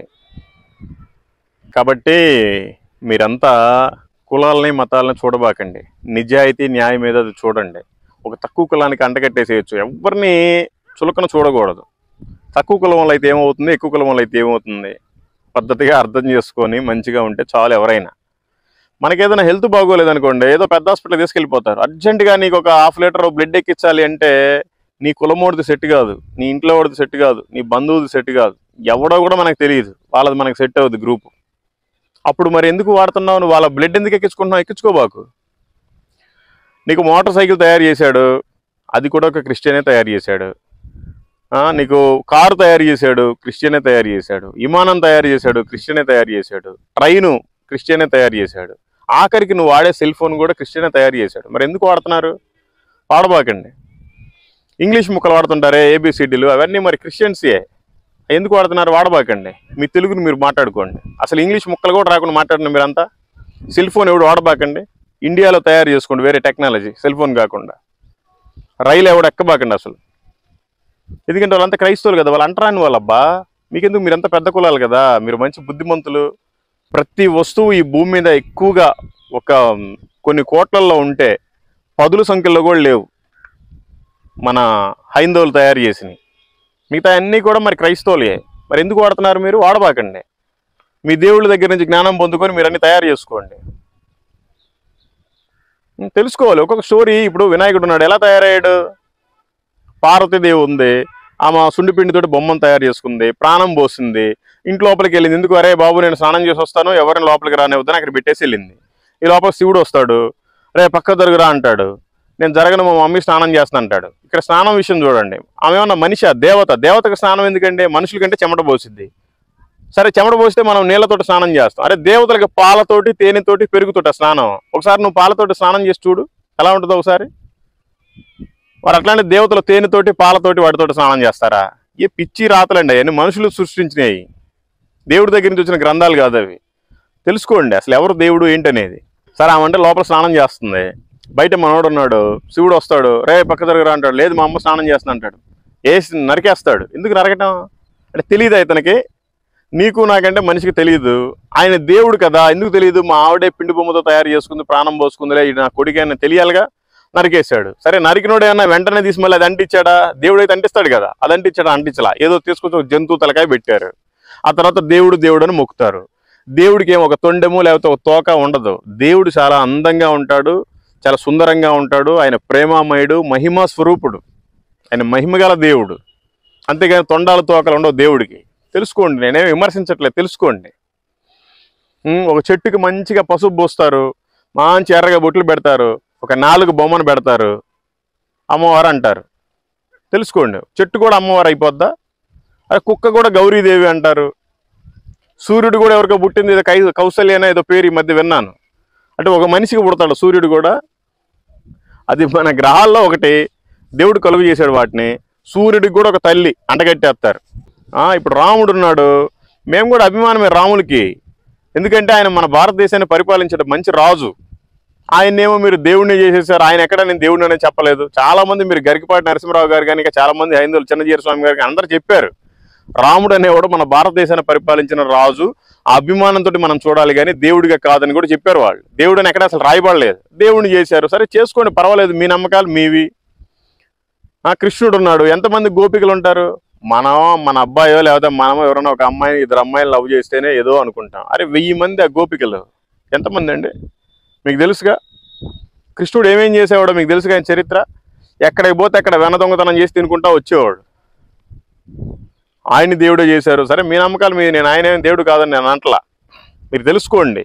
కాబట్టి మీరంతా కులాలని మతాలని చూడబాకండి నిజాయితీ న్యాయం మీద అది చూడండి ఒక తక్కువ కులానికి అంటగట్టేసేయచ్చు ఎవరిని చులకన చూడకూడదు తక్కువ కులం వల్ల అయితే ఏమవుతుంది ఎక్కువ కులం వల్ల అయితే ఏమవుతుంది పద్ధతిగా అర్థం చేసుకొని మంచిగా ఉంటే చాలు ఎవరైనా మనకి ఏదైనా హెల్త్ బాగోలేదు అనుకోండి ఏదో పెద్ద హాస్పిటల్ తీసుకెళ్ళిపోతారు అర్జెంటుగా నీకు ఒక హాఫ్ లీటర్ బ్లడ్ ఎక్కించాలి అంటే నీ కులమోడిది సెట్ కాదు నీ ఇంట్లో వాడిది సెట్ కాదు నీ బంధువుది సెట్ కాదు ఎవడో కూడా మనకు తెలియదు వాళ్ళది మనకు సెట్ అవుద్ది గ్రూప్ అప్పుడు మరి ఎందుకు వాడుతున్నావు నువ్వు వాళ్ళ బ్లడ్ ఎందుకు ఎక్కించుకుంటున్నావు ఎక్కించుకోబాకు నీకు మోటార్ సైకిల్ తయారు చేశాడు అది కూడా ఒక క్రిస్టియనే తయారు చేశాడు ఆ, నీకు కారు తయారు చేశాడు క్రిస్టియనే తయారు చేశాడు విమానం తయారు చేశాడు క్రిస్టియనే తయారు చేశాడు ట్రైను క్రిస్టియనే తయారు చేశాడు ఆఖరికి నువ్వు వాడే సెల్ ఫోన్ కూడా క్రిస్టియనే తయారు చేశాడు మరి ఎందుకు వాడుతున్నారు వాడబాకండి ఇంగ్లీష్ ముక్కలు వాడుతుంటారే ఏబిసిడీలు అవన్నీ మరి క్రిస్టియన్సే ఎందుకు వాడుతున్నారు వాడబాకండి మీ తెలుగుని మీరు మాట్లాడుకోండి అసలు ఇంగ్లీష్ ముక్కలు కూడా రాకుండా మాట్లాడిన మీరంతా సెల్ ఫోన్ ఎవడు వాడబాకండి ఇండియాలో తయారు చేసుకోండి వేరే టెక్నాలజీ సెల్ ఫోన్ కాకుండా రైలు ఎవడు ఎక్కబాకండి అసలు ఎందుకంటే వాళ్ళంతా క్రైస్తవులు కదా వాళ్ళు అంటరాని వాళ్ళబ్బా మీకెందుకు మీరంతా పెద్ద కులాలు కదా మీరు మంచి బుద్ధిమంతులు ప్రతి వస్తువు ఈ భూమి మీద ఎక్కువగా ఒక కొన్ని కోట్లల్లో ఉంటే పదుల సంఖ్యలో కూడా లేవు మన హైందవులు తయారు చేసినవి మిగతా అన్నీ కూడా మరి క్రైస్తవులే మరి ఎందుకు వాడుతున్నారు మీరు వాడబాకండి మీ దేవుళ్ళ దగ్గర నుంచి జ్ఞానం పొందుకొని మీరు అన్ని తయారు చేసుకోండి ఉం, తెలుసుకోవాలి ఒక్కొక్క స్టోరీ ఇప్పుడు వినాయకుడు ఉన్నాడు ఎలా తయారయ్యాడు పార్వతీదేవి ఉంది ఆమె సుండిపిండితోటి బొమ్మను తయారు చేసుకుంది ప్రాణం పోసింది ఇంటి లోపలికి వెళ్ళింది ఎందుకు అరే బాబు నేను స్నానం చేసి వస్తాను ఎవరిని లోపలికి రానివద్దని అక్కడ పెట్టేసి వెళ్ళింది ఈ లోపల శివుడు వస్తాడు రే పక్క జరుగురా అంటాడు నేను జరగను మా మమ్మీ స్నానం చేస్తాను అంటాడు ఇక్కడ స్నానం విషయం చూడండి ఆమె ఏమన్నా మనిషి దేవత దేవతకు స్నానం ఎందుకంటే మనుషుల కంటే చెమట పోసిద్ది సరే చెమట పోస్తే మనం నీళ్ళతోటి స్నానం చేస్తాం అరే దేవతలకు పాలతోటి తేనెతోటి పెరుగుతోట స్నానం ఒకసారి నువ్వు పాలతోటి స్నానం చేసి చూడు ఎలా ఉంటుందో ఒకసారి మరి అట్లాంటి దేవతలు తేనెతోటి పాలతోటి వాటితోటి స్నానం చేస్తారా ఏ పిచ్చి రాతలండి అవన్నీ మనుషులు సృష్టించినవి దేవుడి దగ్గర నుంచి వచ్చిన గ్రంథాలు కాదు అవి తెలుసుకోండి అసలు ఎవరు దేవుడు ఏంటనేది సరే ఆమె అంటే లోపల స్నానం చేస్తుంది బయట మనోడు ఉన్నాడు శివుడు వస్తాడు రే పక్క జరగరా అంటాడు లేదు మా అమ్మ స్నానం చేస్తుంది అంటాడు వేసి నరికేస్తాడు ఎందుకు నరకటం అంటే తెలియదు ఇతనికి నీకు నాకంటే మనిషికి తెలియదు ఆయన దేవుడు కదా ఎందుకు తెలియదు మా ఆవిడే పిండి బొమ్మతో తయారు చేసుకుంది ప్రాణం పోసుకుందిలే ఇది నా కొడుకైనా తెలియాలిగా నరికేశాడు సరే నరికినోడు ఏమన్నా వెంటనే తీసి మళ్ళీ అది అంటించాడా దేవుడు అయితే అంటిస్తాడు కదా అది అంటించాడా అంటించలా ఏదో తీసుకొచ్చి ఒక జంతువు తలకాయ పెట్టారు ఆ తర్వాత దేవుడు దేవుడు అని మొక్కుతారు దేవుడికి ఏమో ఒక తొండెము లేకపోతే ఒక తోక ఉండదు దేవుడు చాలా అందంగా ఉంటాడు చాలా సుందరంగా ఉంటాడు ఆయన ప్రేమామయుడు మహిమా స్వరూపుడు ఆయన మహిమగల దేవుడు అంతేగాని తొండాలు తోకలు ఉండవు దేవుడికి తెలుసుకోండి నేనేం విమర్శించట్లేదు తెలుసుకోండి ఉమ్, ఒక చెట్టుకి మంచిగా పసుపు పోస్తారు మంచి ఎర్రగా బొట్లు పెడతారు ఒక నాలుగు బొమ్మను పెడతారు అమ్మవారు అంటారు తెలుసుకోండి చెట్టు కూడా అమ్మవారు అయిపోద్దా అది కుక్క కూడా గౌరీదేవి అంటారు సూర్యుడు కూడా ఎవరికో పుట్టింది ఏదో కై కౌశల్య అనే ఏదో పేరు ఈ మధ్య విన్నాను అంటే ఒక మనిషికి పుడతాడు సూర్యుడు కూడా అది మన గ్రహాల్లో ఒకటి దేవుడు కలుగు చేశాడు వాటిని సూర్యుడికి కూడా ఒక తల్లి అంటగట్టేస్తారు ఆ, ఇప్పుడు రాముడు ఉన్నాడు మేము కూడా అభిమానమే రాములకి ఎందుకంటే ఆయన మన భారతదేశాన్ని పరిపాలించిన మంచి రాజు ఆయన్నేమో మీరు దేవుడిని చేసేసారు ఆయన ఎక్కడ నేను దేవుడిని అని చెప్పలేదు చాలా మంది మీరు గరికపాటి నరసింహరావు గారు కానీ ఇంకా చాలా మంది హైందువులు చిన్నజీర స్వామి గారు కానీ అందరూ చెప్పారు రాముడు అనేవాడు మన భారతదేశాన్ని పరిపాలించిన రాజు ఆ అభిమానంతో మనం చూడాలి కానీ దేవుడిగా కాదని కూడా చెప్పారు వాళ్ళు దేవుడు అని ఎక్కడ అసలు రాయబడలేదు దేవుడిని చేశారు సరే చేసుకోండి పర్వాలేదు మీ నమ్మకాలు మీవి ఆ కృష్ణుడు ఉన్నాడు ఎంతమంది గోపికలు ఉంటారు మనం మన అబ్బాయో లేకపోతే మనమో ఎవరైనా ఒక అమ్మాయిని ఇద్దరు అమ్మాయిని లవ్ చేస్తేనే ఏదో అనుకుంటాం అరే వెయ్యి మంది ఆ గోపికలు ఎంతమంది అండి మీకు తెలుసుగా కృష్ణుడు ఏమేం చేసేవాడో మీకు తెలుసుగా ఆయన చరిత్ర ఎక్కడికి పోతే అక్కడ వెన దొంగతనం చేసి తినుకుంటా వచ్చేవాడు ఆయన్ని దేవుడే చేశారు సరే మీ నమ్మకాలు మీ నేను ఆయన ఏం దేవుడు కాదని నేను అంటలా మీరు తెలుసుకోండి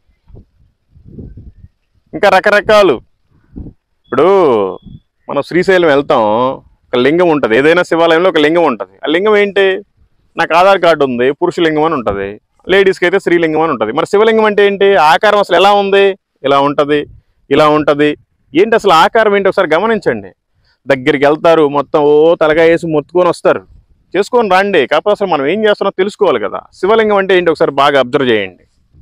ఇంకా రకరకాలు ఇప్పుడు మనం శ్రీశైలం వెళ్తాం ఒక లింగం ఉంటుంది ఏదైనా శివాలయంలో ఒక లింగం ఉంటుంది ఆ లింగం ఏంటి నాకు ఆధార్ కార్డు ఉంది పురుష లింగం అని ఉంటుంది లేడీస్కి అయితే స్త్రీలింగం అని ఉంటుంది మరి శివలింగం అంటే ఏంటి ఆకారం అసలు ఎలా ఉంది ఇలా ఉంటుంది ఇలా ఉంటుంది ఏంటి అసలు ఆకారం ఏంటి ఒకసారి గమనించండి దగ్గరికి వెళ్తారు మొత్తం ఓ తలగా వేసి మొత్తుకొని వస్తారు చేసుకొని రండి కాకపోతే అసలు మనం ఏం చేస్తున్నామో తెలుసుకోవాలి కదా శివలింగం అంటే ఏంటి ఒకసారి బాగా అబ్జర్వ్ చేయండి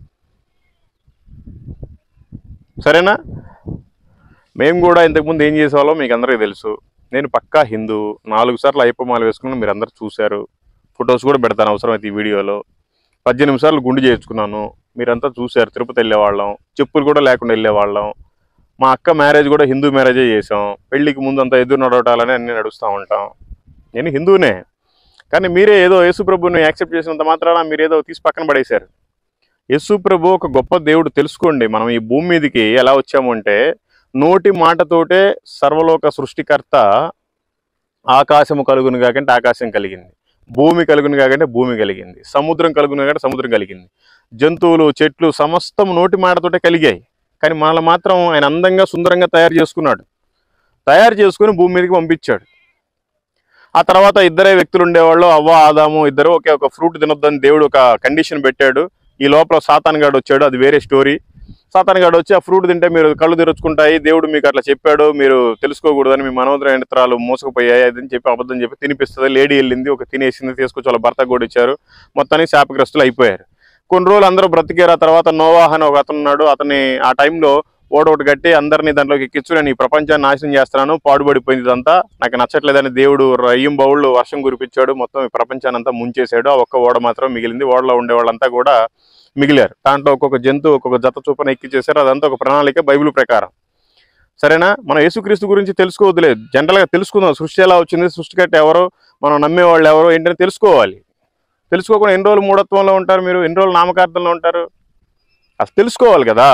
సరేనా మేము కూడా ఇంతకుముందు ఏం చేసేవాళ్ళో మీకు అందరికీ తెలుసు నేను పక్కా హిందూ నాలుగు సార్లు అయ్యప్పమాల వేసుకుని మీరు అందరు చూశారు ఫొటోస్ కూడా పెడతాను అవసరమైతే ఈ వీడియోలో పద్దెనిమిది సార్లు గుండు చేయించుకున్నాను మీరంతా చూశారు తిరుపతి వెళ్ళేవాళ్ళం చెప్పులు కూడా లేకుండా వెళ్ళేవాళ్ళం మా అక్క మ్యారేజ్ కూడా హిందూ మ్యారేజే చేసాం పెళ్ళికి ముందు అంతా ఎదురు నడవటాలని అన్ని నడుస్తూ ఉంటాం నేను హిందూనే కానీ మీరే ఏదో యేసు ప్రభుని యాక్సెప్ట్ చేసినంత మాత్రాన మీరు ఏదో తీసి పక్కన పడేశారు యేసు ప్రభు ఒక గొప్ప దేవుడు తెలుసుకోండి మనం ఈ భూమి మీదకి ఎలా వచ్చాము అంటే నోటి మాటతోటే సర్వలోక సృష్టికర్త ఆకాశము కలుగును కాకంటే ఆకాశం కలిగింది భూమి కలుగును కాకంటే భూమి కలిగింది సముద్రం కలుగును కాకంటే సముద్రం కలిగింది జంతువులు చెట్లు సమస్తం నోటి మాటతోటే కలిగాయి కానీ మనల్ని మాత్రం ఆయన అందంగా సుందరంగా తయారు చేసుకున్నాడు తయారు చేసుకుని భూమి మీదకి పంపించాడు ఆ తర్వాత ఇద్దరే వ్యక్తులు ఉండేవాళ్ళు అవ్వ ఆదాము ఇద్దరు ఒకే ఒక ఫ్రూట్ తినొద్దని దేవుడు ఒక కండిషన్ పెట్టాడు ఈ లోపల సాతాన్ గాడు వచ్చాడు అది వేరే స్టోరీ సాతాన్ గాడు వచ్చి ఆ ఫ్రూట్ తింటే మీరు కళ్ళు తెరుచుకుంటాయి దేవుడు మీకు అట్లా చెప్పాడు మీరు తెలుసుకోకూడదని మీ మనోదర యంత్రాలు మోసకపోయాయి అదని చెప్పి అబద్ధం చెప్పి తినిపిస్తుంది లేడీ వెళ్ళింది ఒక తినేసింది తీసుకొచ్చి వాళ్ళ భర్త కూడా ఇచ్చారు మొత్తానికి శాపగ్రస్తులు అయిపోయారు కొన్ని రోజులు అందరూ బ్రతికారు ఆ తర్వాత నోవాహ్ అని ఒక అతను ఉన్నాడు అతని ఆ టైంలో ఓడోటి కట్టి అందరినీ దాంట్లోకి ఎక్కించు నేను ఈ ప్రపంచాన్ని నాశనం చేస్తున్నాను పాడుపడిపోయింది ఇదంతా నాకు నచ్చట్లేదని దేవుడు రయ్యం బౌళ్ళు వర్షం కురిపించాడు మొత్తం ఈ ప్రపంచాన్ని అంతా ముంచేశాడు ఆ ఒక్క ఓడ మాత్రం మిగిలింది ఓడలో ఉండే వాళ్ళంతా కూడా మిగిలారు దాంట్లో ఒక్కొక్క జంతువు ఒక్కొక్క జత చూపన ఎక్కించేశారు అదంతా ఒక ప్రణాళిక బైబిల్ ప్రకారం సరేనా మనం యేసుక్రీస్తు గురించి తెలుసుకోవద్దులేదు జనరల్గా తెలుసుకుందాం సృష్టి ఎలా వచ్చింది సృష్టికర్త ఎవరో మనం నమ్మే వాళ్ళు ఎవరో ఏంటని తెలుసుకోవాలి తెలుసుకోకుండా ఎన్ని రోజులు మూఢత్వంలో ఉంటారు మీరు ఎన్ని రోజులు నామకార్థంలో ఉంటారు అసలు తెలుసుకోవాలి కదా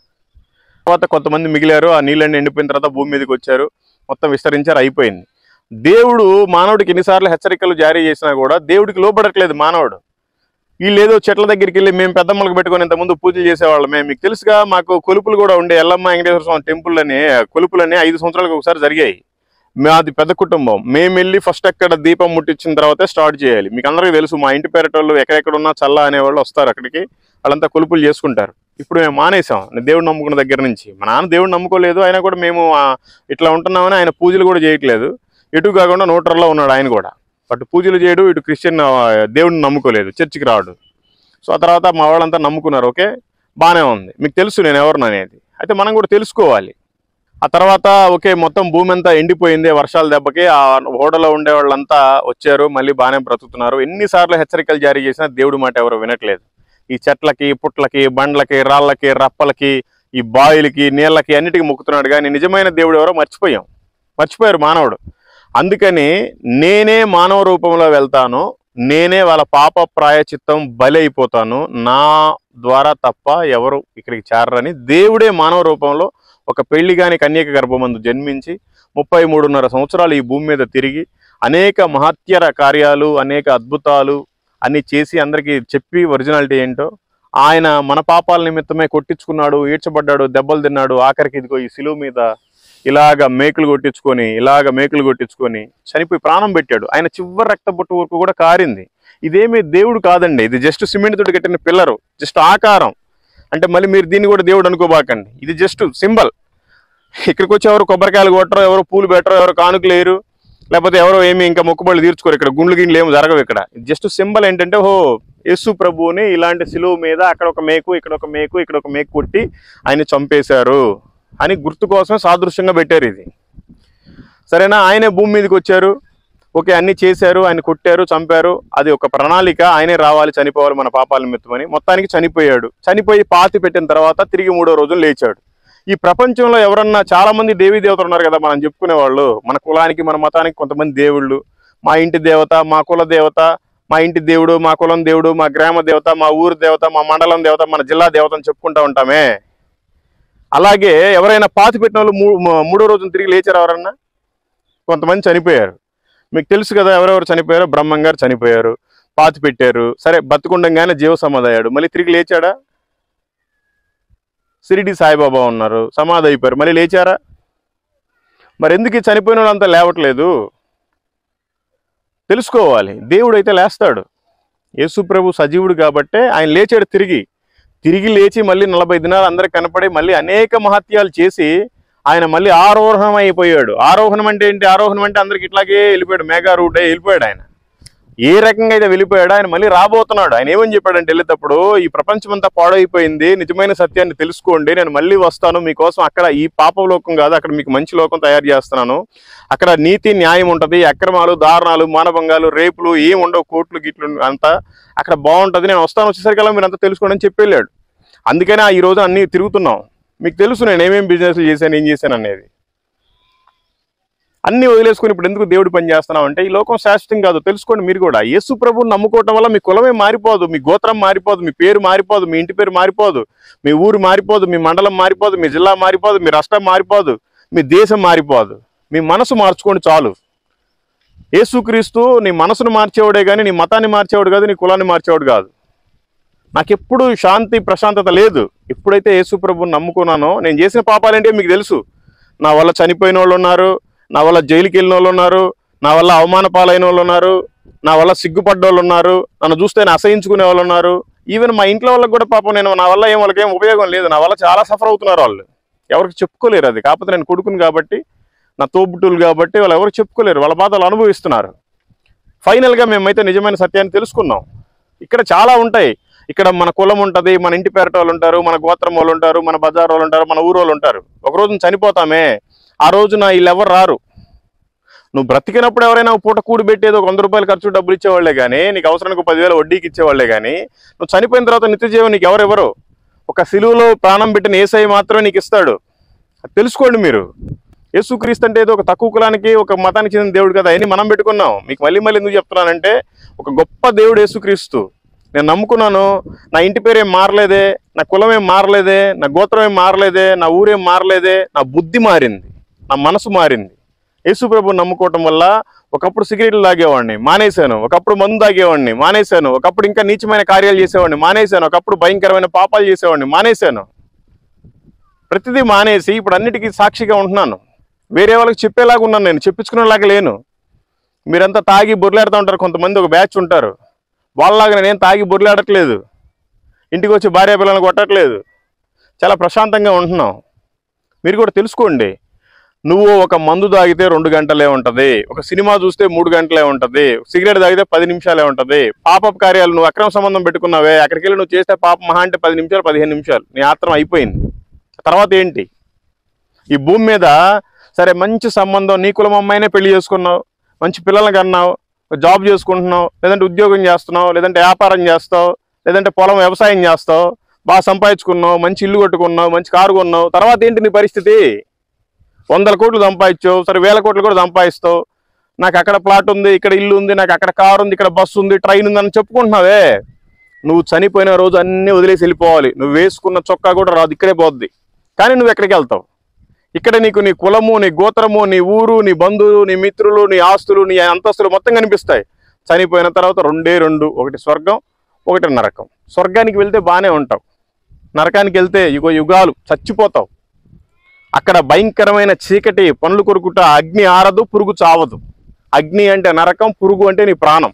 తర్వాత కొంతమంది మిగిలారు ఆ నీళ్ళని ఎండిపోయిన తర్వాత భూమి మీదకి వచ్చారు మొత్తం విస్తరించారు అయిపోయింది దేవుడు మానవుడికి ఎన్నిసార్లు హెచ్చరికలు జారీ చేసినా కూడా దేవుడికి లోపడట్లేదు మానవుడు వీళ్ళు ఏదో చెట్ల దగ్గరికి వెళ్ళి మేము పెద్దమ్మలకు పెట్టుకొని ఇంతకుముందు పూజలు చేసేవాళ్ళమే మీకు తెలుసుగా మాకు కొలుపులు కూడా ఉండే ఎల్లమ్మ వెంకటేశ్వర స్వామి టెంపుల్ అని కొలుపులని ఐదు సంవత్సరాలకు ఒకసారి జరిగాయి మాది పెద్ద కుటుంబం మేము వెళ్ళి ఫస్ట్ అక్కడ దీపం ముట్టించిన తర్వాతే స్టార్ట్ చేయాలి మీకు అందరికీ తెలుసు మా ఇంటి పేరటోళ్ళు ఎక్కడెక్కడ ఉన్నా చల్ల అనేవాళ్ళు వస్తారు అక్కడికి వాళ్ళంతా కొలుపులు చేసుకుంటారు ఇప్పుడు మేము మానేసాం దేవుడు నమ్ముకున్న దగ్గర నుంచి మా నాన్న దేవుడు నమ్ముకోలేదు అయినా కూడా మేము ఆ, ఇట్లా ఉంటున్నామని ఆయన పూజలు కూడా చేయట్లేదు ఎటు కాకుండా నోటర్లో ఉన్నాడు ఆయన కూడా అటు పూజలు చేయడు ఇటు క్రిస్టియన్ ఆ, దేవుడిని నమ్ముకోలేదు చర్చికి రాడు సో ఆ తర్వాత మా వాళ్ళంతా నమ్ముకున్నారు ఓకే బాగానే ఉంది మీకు తెలుసు నేను ఎవరిని అనేది అయితే మనం కూడా తెలుసుకోవాలి ఆ తర్వాత ఓకే మొత్తం భూమి అంతా ఎండిపోయింది వర్షాల దెబ్బకి ఆ ఓడలో ఉండే వాళ్ళంతా వచ్చారు మళ్ళీ బాగానే బ్రతుకుతున్నారు ఎన్నిసార్లు హెచ్చరికలు జారీ చేసినా దేవుడి మాట ఎవరు వినట్లేదు ఈ చెట్లకి పుట్లకి బండ్లకి రాళ్ళకి రప్పలకి ఈ బాయిలకి నీళ్ళకి అన్నిటికీ మొక్కుతున్నాడు కానీ నిజమైన దేవుడు ఎవరో మర్చిపోయాం మర్చిపోయారు మానవుడు అందుకని నేనే మానవ రూపంలో వెళ్తాను నేనే వాళ్ళ పాప ప్రాయచిత్తం బలి అయిపోతాను నా ద్వారా తప్ప ఎవరు ఇక్కడికి చేరరని దేవుడే మానవ రూపంలో ఒక పెళ్లి కాని కన్యక గర్భమందు జన్మించి ముప్పై మూడున్నర సంవత్సరాలు ఈ భూమి మీద తిరిగి అనేక మహత్యర కార్యాలు అనేక అద్భుతాలు అన్ని చేసి అందరికీ చెప్పి ఒరిజినాలిటీ ఏంటో ఆయన మన పాపాల నిమిత్తమే కొట్టించుకున్నాడు ఈడ్చబడ్డాడు దెబ్బలు తిన్నాడు ఆఖరికి ఇదిగో ఈ సిలువ మీద ఇలాగ మేకులు కొట్టించుకొని ఇలాగ మేకులు కొట్టించుకొని చనిపోయి ప్రాణం పెట్టాడు ఆయన చివరి రక్త బొట్టు వరకు కూడా కారింది ఇదేమీ దేవుడు కాదండి ఇది జస్ట్ సిమెంట్ తోటి కట్టిన పిల్లరు జస్ట్ ఆకారం అంటే మళ్ళీ మీరు దీన్ని కూడా దేవుడు అనుకోబాకండి ఇది జస్ట్ సింబల్ ఇక్కడికి వచ్చి ఎవరు కొబ్బరికాయలు కొట్టరు ఎవరు పూలు పెట్టరు ఎవరు కానుకలు లేరు లేకపోతే ఎవరో ఏమి ఇంకా మొక్కుబడులు తీర్చుకోరు ఇక్కడ గుండ్లు గిండ్లు ఏమి జరగవు ఇక్కడ జస్ట్ సింబల్ ఏంటంటే ఓ యేసు ప్రభువుని ఇలాంటి సిలువు మీద అక్కడ ఒక మేకు ఇక్కడ ఒక మేకు ఇక్కడ ఒక మేకు కొట్టి ఆయన చంపేశారు అని గుర్తు కోసం సాదృశ్యంగా పెట్టారు ఇది సరేనా ఆయనే భూమి మీదకి వచ్చారు ఓకే అన్ని చేశారు ఆయన కొట్టారు చంపారు అది ఒక ప్రణాళిక ఆయనే రావాలి చనిపోవాలి మన పాపాల నిమిత్తమని మొత్తానికి చనిపోయాడు చనిపోయి పాతి పెట్టిన తర్వాత తిరిగి మూడో రోజున లేచాడు ఈ ప్రపంచంలో ఎవరన్నా చాలా మంది దేవీ దేవతలు ఉన్నారు కదా మనం చెప్పుకునే వాళ్ళు మన కులానికి మన మతానికి కొంతమంది దేవుళ్ళు మా ఇంటి దేవత మా కుల దేవత మా ఇంటి దేవుడు మా కులం దేవుడు మా గ్రామ దేవత మా ఊరు దేవత మా మండలం దేవత మన జిల్లా దేవత అని చెప్పుకుంటా ఉంటామే అలాగే ఎవరైనా పాతి పెట్టిన వాళ్ళు మూ- మూ- మూడో రోజున తిరిగి లేచారు ఎవరన్నా కొంతమంది చనిపోయారు మీకు తెలుసు కదా ఎవరెవరు చనిపోయారో బ్రహ్మం గారు చనిపోయారు పాతి పెట్టారు సరే బతుకుండగానే జీవ సమాధి అయ్యాడు మళ్ళీ తిరిగి లేచాడా సిరిడి సాయిబాబా ఉన్నారు సమాధి అయిపోయారు మళ్ళీ లేచారా మరి ఎందుకు ఈ చనిపోయిన వాళ్ళంతా లేవట్లేదు తెలుసుకోవాలి దేవుడు అయితే లేస్తాడు యేసు ప్రభు సజీవుడు కాబట్టే ఆయన లేచాడు తిరిగి తిరిగి లేచి మళ్ళీ నలభై దినాలు అందరికి కనపడి మళ్ళీ అనేక మహత్యాలు చేసి ఆయన మళ్ళీ ఆరోహణం అయిపోయాడు ఆరోహణం అంటే ఏంటి ఆరోహణం అంటే అందరికి ఇట్లాగే వెళ్ళిపోయాడు మేఘా రూటే వెళ్ళిపోయాడు ఆయన ఏ రకంగా అయితే వెళ్ళిపోయాడో ఆయన మళ్ళీ రాబోతున్నాడు ఆయన ఏమని చెప్పాడంటే వెళ్ళేటప్పుడు ఈ ప్రపంచం అంతా పాడైపోయింది నిజమైన సత్యాన్ని తెలుసుకోండి నేను మళ్ళీ వస్తాను మీకోసం అక్కడ ఈ పాప లోకం కాదు అక్కడ మీకు మంచి లోకం తయారు చేస్తున్నాను అక్కడ నీతి న్యాయం ఉంటది అక్రమాలు దారుణాలు మానభంగాలు రేపులు ఏం ఉండవు కోట్లు గిట్లు అంతా అక్కడ బాగుంటది నేను వస్తాను వచ్చేసరికల్లా మీరు అంతా తెలుసుకోండి అని చెప్పి వెళ్ళాడు అందుకనే ఈ రోజు అన్ని తిరుగుతున్నాం మీకు తెలుసు నేను ఏమేమి బిజినెస్లు చేశాను ఏం చేశాను అనేది అన్ని వదిలేసుకొని ఇప్పుడు ఎందుకు దేవుడి పని చేస్తున్నావు అంటే ఈ లోకం శాశ్వతం కాదు తెలుసుకోండి మీరు కూడా యేసు ప్రభుని నమ్ముకోవటం వల్ల మీ కులమే మారిపోదు మీ గోత్రం మారిపోదు మీ పేరు మారిపోదు మీ ఇంటి పేరు మారిపోదు మీ ఊరు మారిపోదు మీ మండలం మారిపోదు మీ జిల్లా మారిపోదు మీ రాష్ట్రం మారిపోదు మీ దేశం మారిపోదు మీ మనసు మార్చుకోండి చాలు యేసుక్రీస్తు నీ మనసును మార్చేవాడే కానీ నీ మతాన్ని మార్చేవాడు కాదు నీ కులాన్ని మార్చేవాడు కాదు నాకెప్పుడు శాంతి ప్రశాంతత లేదు ఎప్పుడైతే యేసు ప్రభుని నమ్ముకున్నానో నేను చేసిన పాపాలంటే మీకు తెలుసు నా వల్ల చనిపోయిన వాళ్ళు ఉన్నారు నా వల్ల జైలుకి వెళ్ళిన వాళ్ళు ఉన్నారు నా వల్ల అవమాన పాలైన వాళ్ళు ఉన్నారు నా వల్ల సిగ్గుపడ్డ వాళ్ళు ఉన్నారు నన్ను చూస్తే నేను అసహించుకునే వాళ్ళు ఉన్నారు ఈవెన్ మా ఇంట్లో వాళ్ళకి కూడా పాపం నేను నా వల్ల ఏం వాళ్ళకి ఏం ఉపయోగం లేదు నా వల్ల చాలా సఫర్ అవుతున్నారు వాళ్ళు ఎవరికి చెప్పుకోలేరు అది కాకపోతే నేను కొడుకుని కాబట్టి నా తోబుట్టులు కాబట్టి వాళ్ళు ఎవరికి చెప్పుకోలేరు వాళ్ళ బాధలు అనుభవిస్తున్నారు ఫైనల్గా మేమైతే నిజమైన సత్యాన్ని తెలుసుకున్నాం ఇక్కడ చాలా ఉంటాయి ఇక్కడ మన కులం ఉంటుంది మన ఇంటి పేరట వాళ్ళు ఉంటారు మన గోత్రం వాళ్ళు ఉంటారు మన బజార్ వాళ్ళు ఉంటారు మన ఊరు వాళ్ళు ఉంటారు ఒక రోజు చనిపోతామే ఆ రోజున వీళ్ళు ఎవరు రారు నువ్వు బ్రతికినప్పుడు ఎవరైనా ఒక పూట కూడి పెట్టేది ఒక వంద రూపాయలు ఖర్చు డబ్బులు ఇచ్చేవాళ్లే కానీ నీకు అవసరానికి ఒక పదివేల వడ్డీకి ఇచ్చేవాళ్లే కానీ నువ్వు చనిపోయిన తర్వాత నిత్య జీవం నీకు ఎవరెవరు ఒక సిలువలో ప్రాణం పెట్టిన ఏసై మాత్రమే నీకు ఇస్తాడు అది తెలుసుకోండి మీరు యేసుక్రీస్తు అంటే ఏదో ఒక తక్కువ కులానికి ఒక మతానికి చెందిన దేవుడు కదా అని మనం పెట్టుకున్నాం మీకు మళ్ళీ మళ్ళీ ఎందుకు చెప్తున్నానంటే ఒక గొప్ప దేవుడు యేసుక్రీస్తు నేను నమ్ముకున్నాను నా ఇంటి పేరేం మారలేదే నా కులం ఏం మారలేదే నా గోత్రం ఏం మారలేదే నా ఊరేం మారలేదే నా బుద్ధి మారింది నా మనసు మారింది యేసు ప్రభు నమ్ముకోవటం వల్ల ఒకప్పుడు సిగరెట్లు తాగేవాడిని మానేశాను ఒకప్పుడు మందు తాగేవాడిని మానేశాను ఒకప్పుడు ఇంకా నీచమైన కార్యాలు చేసేవాడిని మానేశాను ఒకప్పుడు భయంకరమైన పాపాలు చేసేవాడిని మానేశాను ప్రతిదీ మానేసి ఇప్పుడు అన్నిటికీ సాక్షిగా ఉంటున్నాను వేరే వాళ్ళకి చెప్పేలాగా ఉన్నాను నేను చెప్పించుకునేలాగా లేను మీరంతా తాగి బొర్లాడుతూ ఉంటారు కొంతమంది ఒక బ్యాచ్ ఉంటారు వాళ్ళలాగా నేను తాగి బొర్లాడట్లేదు ఇంటికి వచ్చి భార్య పిల్లల్ని కొట్టట్లేదు చాలా ప్రశాంతంగా ఉంటున్నాం మీరు కూడా తెలుసుకోండి నువ్వు ఒక మందు తాగితే రెండు గంటలే ఉంటుంది ఒక సినిమా చూస్తే మూడు గంటలే ఉంటుంది సిగరెట్ తాగితే పది నిమిషాలే ఉంటుంది పాపపు కార్యాలు నువ్వు అక్రమ సంబంధం పెట్టుకున్నావే అక్కడికి వెళ్ళి నువ్వు చేస్తే పాప మహా అంటే పది నిమిషాలు పదిహేను నిమిషాలు నీ ఆత్రం అయిపోయింది తర్వాత ఏంటి ఈ భూమి మీద సరే మంచి సంబంధం నీ కులం అమ్మాయినే పెళ్లి చేసుకున్నావు మంచి పిల్లల్ని కన్నావు జాబ్ చేసుకుంటున్నావు లేదంటే ఉద్యోగం చేస్తున్నావు లేదంటే వ్యాపారం చేస్తావు లేదంటే పొలం వ్యవసాయం చేస్తావు బాగా సంపాదించుకున్నావు మంచి ఇల్లు కట్టుకున్నావు మంచి కారు కొన్నావు తర్వాత ఏంటి నీ పరిస్థితి వందల కోట్లు సంపాదించావు సరే వేల కోట్లు కూడా సంపాదిస్తావు నాకు అక్కడ ప్లాట్ ఉంది ఇక్కడ ఇల్లు ఉంది నాకు అక్కడ కారు ఉంది ఇక్కడ బస్సు ఉంది ట్రైన్ ఉంది అని చెప్పుకుంటున్నావే నువ్వు చనిపోయిన రోజు అన్నీ వదిలేసి వెళ్ళిపోవాలి నువ్వు వేసుకున్న చొక్కా కూడా రాదు ఇక్కడే పోద్ది కానీ నువ్వు ఎక్కడికి వెళ్తావు ఇక్కడ నీకు నీ కులము నీ గోత్రము నీ ఊరు నీ బంధువులు నీ మిత్రులు నీ ఆస్తులు నీ అంతస్తులు మొత్తం కనిపిస్తాయి చనిపోయిన తర్వాత రెండే రెండు ఒకటి స్వర్గం ఒకటి నరకం స్వర్గానికి వెళ్తే బాగానే ఉంటావు నరకానికి వెళ్తే యుగ యుగాలు చచ్చిపోతావు అక్కడ భయంకరమైన చీకటి పనులు కొరుకుట అగ్ని ఆరదు పురుగు చావదు అగ్ని అంటే నరకం పురుగు అంటే నీ ప్రాణం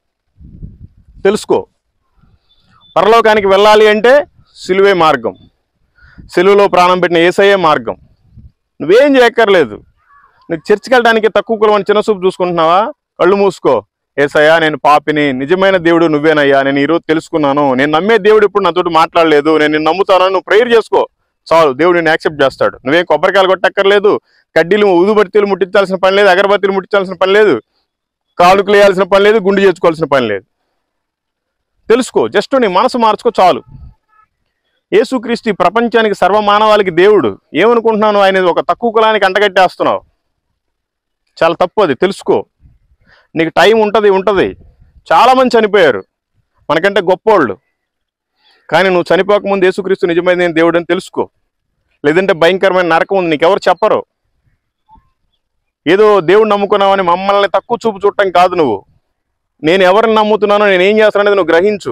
తెలుసుకో పరలోకానికి వెళ్ళాలి అంటే సిలువే మార్గం సిలువలో ప్రాణం పెట్టిన ఏసయ్యే మార్గం నువ్వేం చేయక్కర్లేదు నీకు చర్చికి వెళ్ళడానికి తక్కువ కులం అని చిన్న చూపు చూసుకుంటున్నావా కళ్ళు మూసుకో ఏసయ్యా నేను పాపిని నిజమైన దేవుడు నువ్వేనయ్యా నేను ఈరోజు తెలుసుకున్నాను నేను నమ్మే దేవుడు ఇప్పుడు నాతోటి మాట్లాడలేదు నేను నిన్ను నమ్ముతానని నువ్వు ప్రేయర్ చేసుకో చాలు దేవుడు నేను యాక్సెప్ట్ చేస్తాడు నువ్వేం కొబ్బరికాయలు కొట్టక్కర్లేదు కడ్డీలు ఊదుబత్తీలు ముట్టించాల్సిన పని లేదు అగరబత్తీలు ముట్టించాల్సిన పని లేదు కాలుకు వేయాల్సిన పని లేదు గుండు చేసుకోవాల్సిన పని లేదు తెలుసుకో జస్ట్ నీ మనసు మార్చుకో చాలు యేసుక్రీస్తు ఈ ప్రపంచానికి సర్వమానవాళికి దేవుడు ఏమనుకుంటున్నాను ఆయన ఒక తక్కువ కులానికి అంటగట్టేస్తున్నావు చాలా తప్పు అది తెలుసుకో నీకు టైం ఉంటుంది ఉంటుంది చాలామంది చనిపోయారు మనకంటే గొప్పోళ్ళు కానీ నువ్వు చనిపోకముందు యేసుక్రీస్తు నిజమైన దేవుడు అని తెలుసుకో లేదంటే భయంకరమైన నరకం ఉంది నీకెవరు చెప్పరు ఏదో దేవుడు నమ్ముకున్నావని మమ్మల్ని తక్కువ చూపు చూడటం కాదు నువ్వు నేను ఎవరిని నమ్ముతున్నానో నేను ఏం చేస్తాననేది నువ్వు గ్రహించు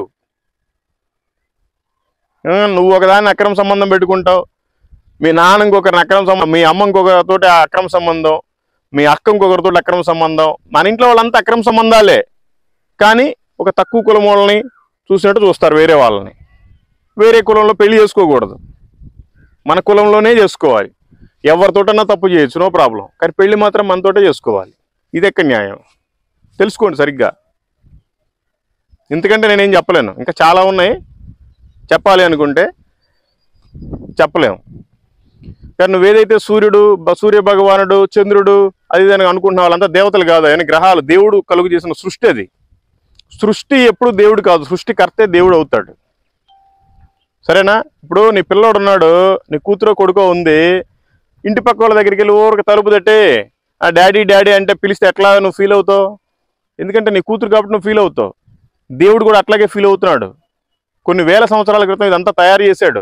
ఆ, నువ్వు ఒకదాన్ని అక్రమ సంబంధం పెట్టుకుంటావు మీ నాన్న ఇంకొకరిని అక్రమ సంబంధం మీ అమ్మ ఇంకొకరితోటి అక్రమ సంబంధం మీ అక్క ఇంకొకరితో అక్రమ సంబంధం మన ఇంట్లో వాళ్ళంతా అక్రమ సంబంధాలే కానీ ఒక తక్కువ కులం వాళ్ళని చూసినట్టు చూస్తారు వేరే వాళ్ళని వేరే కులంలో పెళ్లి చేసుకోకూడదు మన కులంలోనే చేసుకోవాలి ఎవరితోటన్నా తప్పు చేయొచ్చు నో ప్రాబ్లం కానీ పెళ్లి మాత్రం మనతోటే చేసుకోవాలి ఇది ఎక్కడ న్యాయం తెలుసుకోండి సరిగ్గా ఎందుకంటే నేనేం చెప్పలేను ఇంకా చాలా ఉన్నాయి చెప్పాలి అనుకుంటే చెప్పలేము కానీ నువ్వేదైతే సూర్యుడు బ- సూర్య భగవానుడు చంద్రుడు అది ఇది అని అనుకుంటున్న వాళ్ళంతా దేవతలు కాదు ఆయన గ్రహాలు దేవుడు కలుగు చేసిన సృష్టి అది సృష్టి ఎప్పుడు దేవుడు కాదు సృష్టికర్తే దేవుడు అవుతాడు సరేనా ఇప్పుడు నీ పిల్లోడు ఉన్నాడు నీ కూతురో కొడుకో ఉంది ఇంటి పక్క వాళ్ళ దగ్గరికి వెళ్ళి ఊరికి తలుపు తట్టి ఆ డాడీ డాడీ అంటే పిలిస్తే ఎట్లా నువ్వు ఫీల్ అవుతావు ఎందుకంటే నీ కూతురు కాబట్టి నువ్వు ఫీల్ అవుతావు దేవుడు కూడా అట్లాగే ఫీల్ అవుతున్నాడు కొన్ని వేల సంవత్సరాల క్రితం ఇదంతా తయారు చేశాడు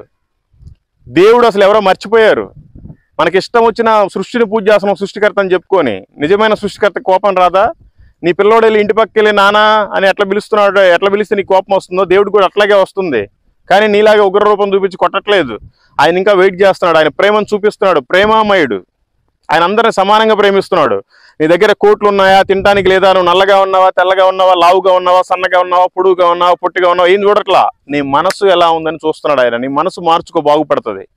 దేవుడు అసలు ఎవరో మర్చిపోయారు మనకి ఇష్టం వచ్చిన సృష్టిని పూజ చేస్తున్నాం సృష్టికర్త అని చెప్పుకొని నిజమైన సృష్టికర్త కోపం రాదా నీ పిల్లోడు వెళ్ళి ఇంటి పక్కకి వెళ్ళి నానా అని ఎట్లా పిలుస్తున్నాడు ఎట్లా పిలిస్తే నీ కోపం వస్తుందో దేవుడు కూడా అట్లాగే వస్తుంది కానీ నీలాగా ఉగ్ర రూపం చూపించి కొట్టట్లేదు ఆయన ఇంకా వెయిట్ చేస్తున్నాడు ఆయన ప్రేమను చూపిస్తున్నాడు ప్రేమామయుడు ఆయన అందరిని సమానంగా ప్రేమిస్తున్నాడు నీ దగ్గర కోట్లు ఉన్నాయా తినడానికి లేదా నువ్వు నల్లగా ఉన్నావా తెల్లగా ఉన్నావా లావుగా ఉన్నావా సన్నగా ఉన్నావా పొడుగుగా ఉన్నావా పొట్టిగా ఉన్నావా ఏం చూడట్లా నీ మనసు ఎలా ఉందని చూస్తున్నాడు ఆయన నీ మనసు మార్చుకో బాగుపడుతుంది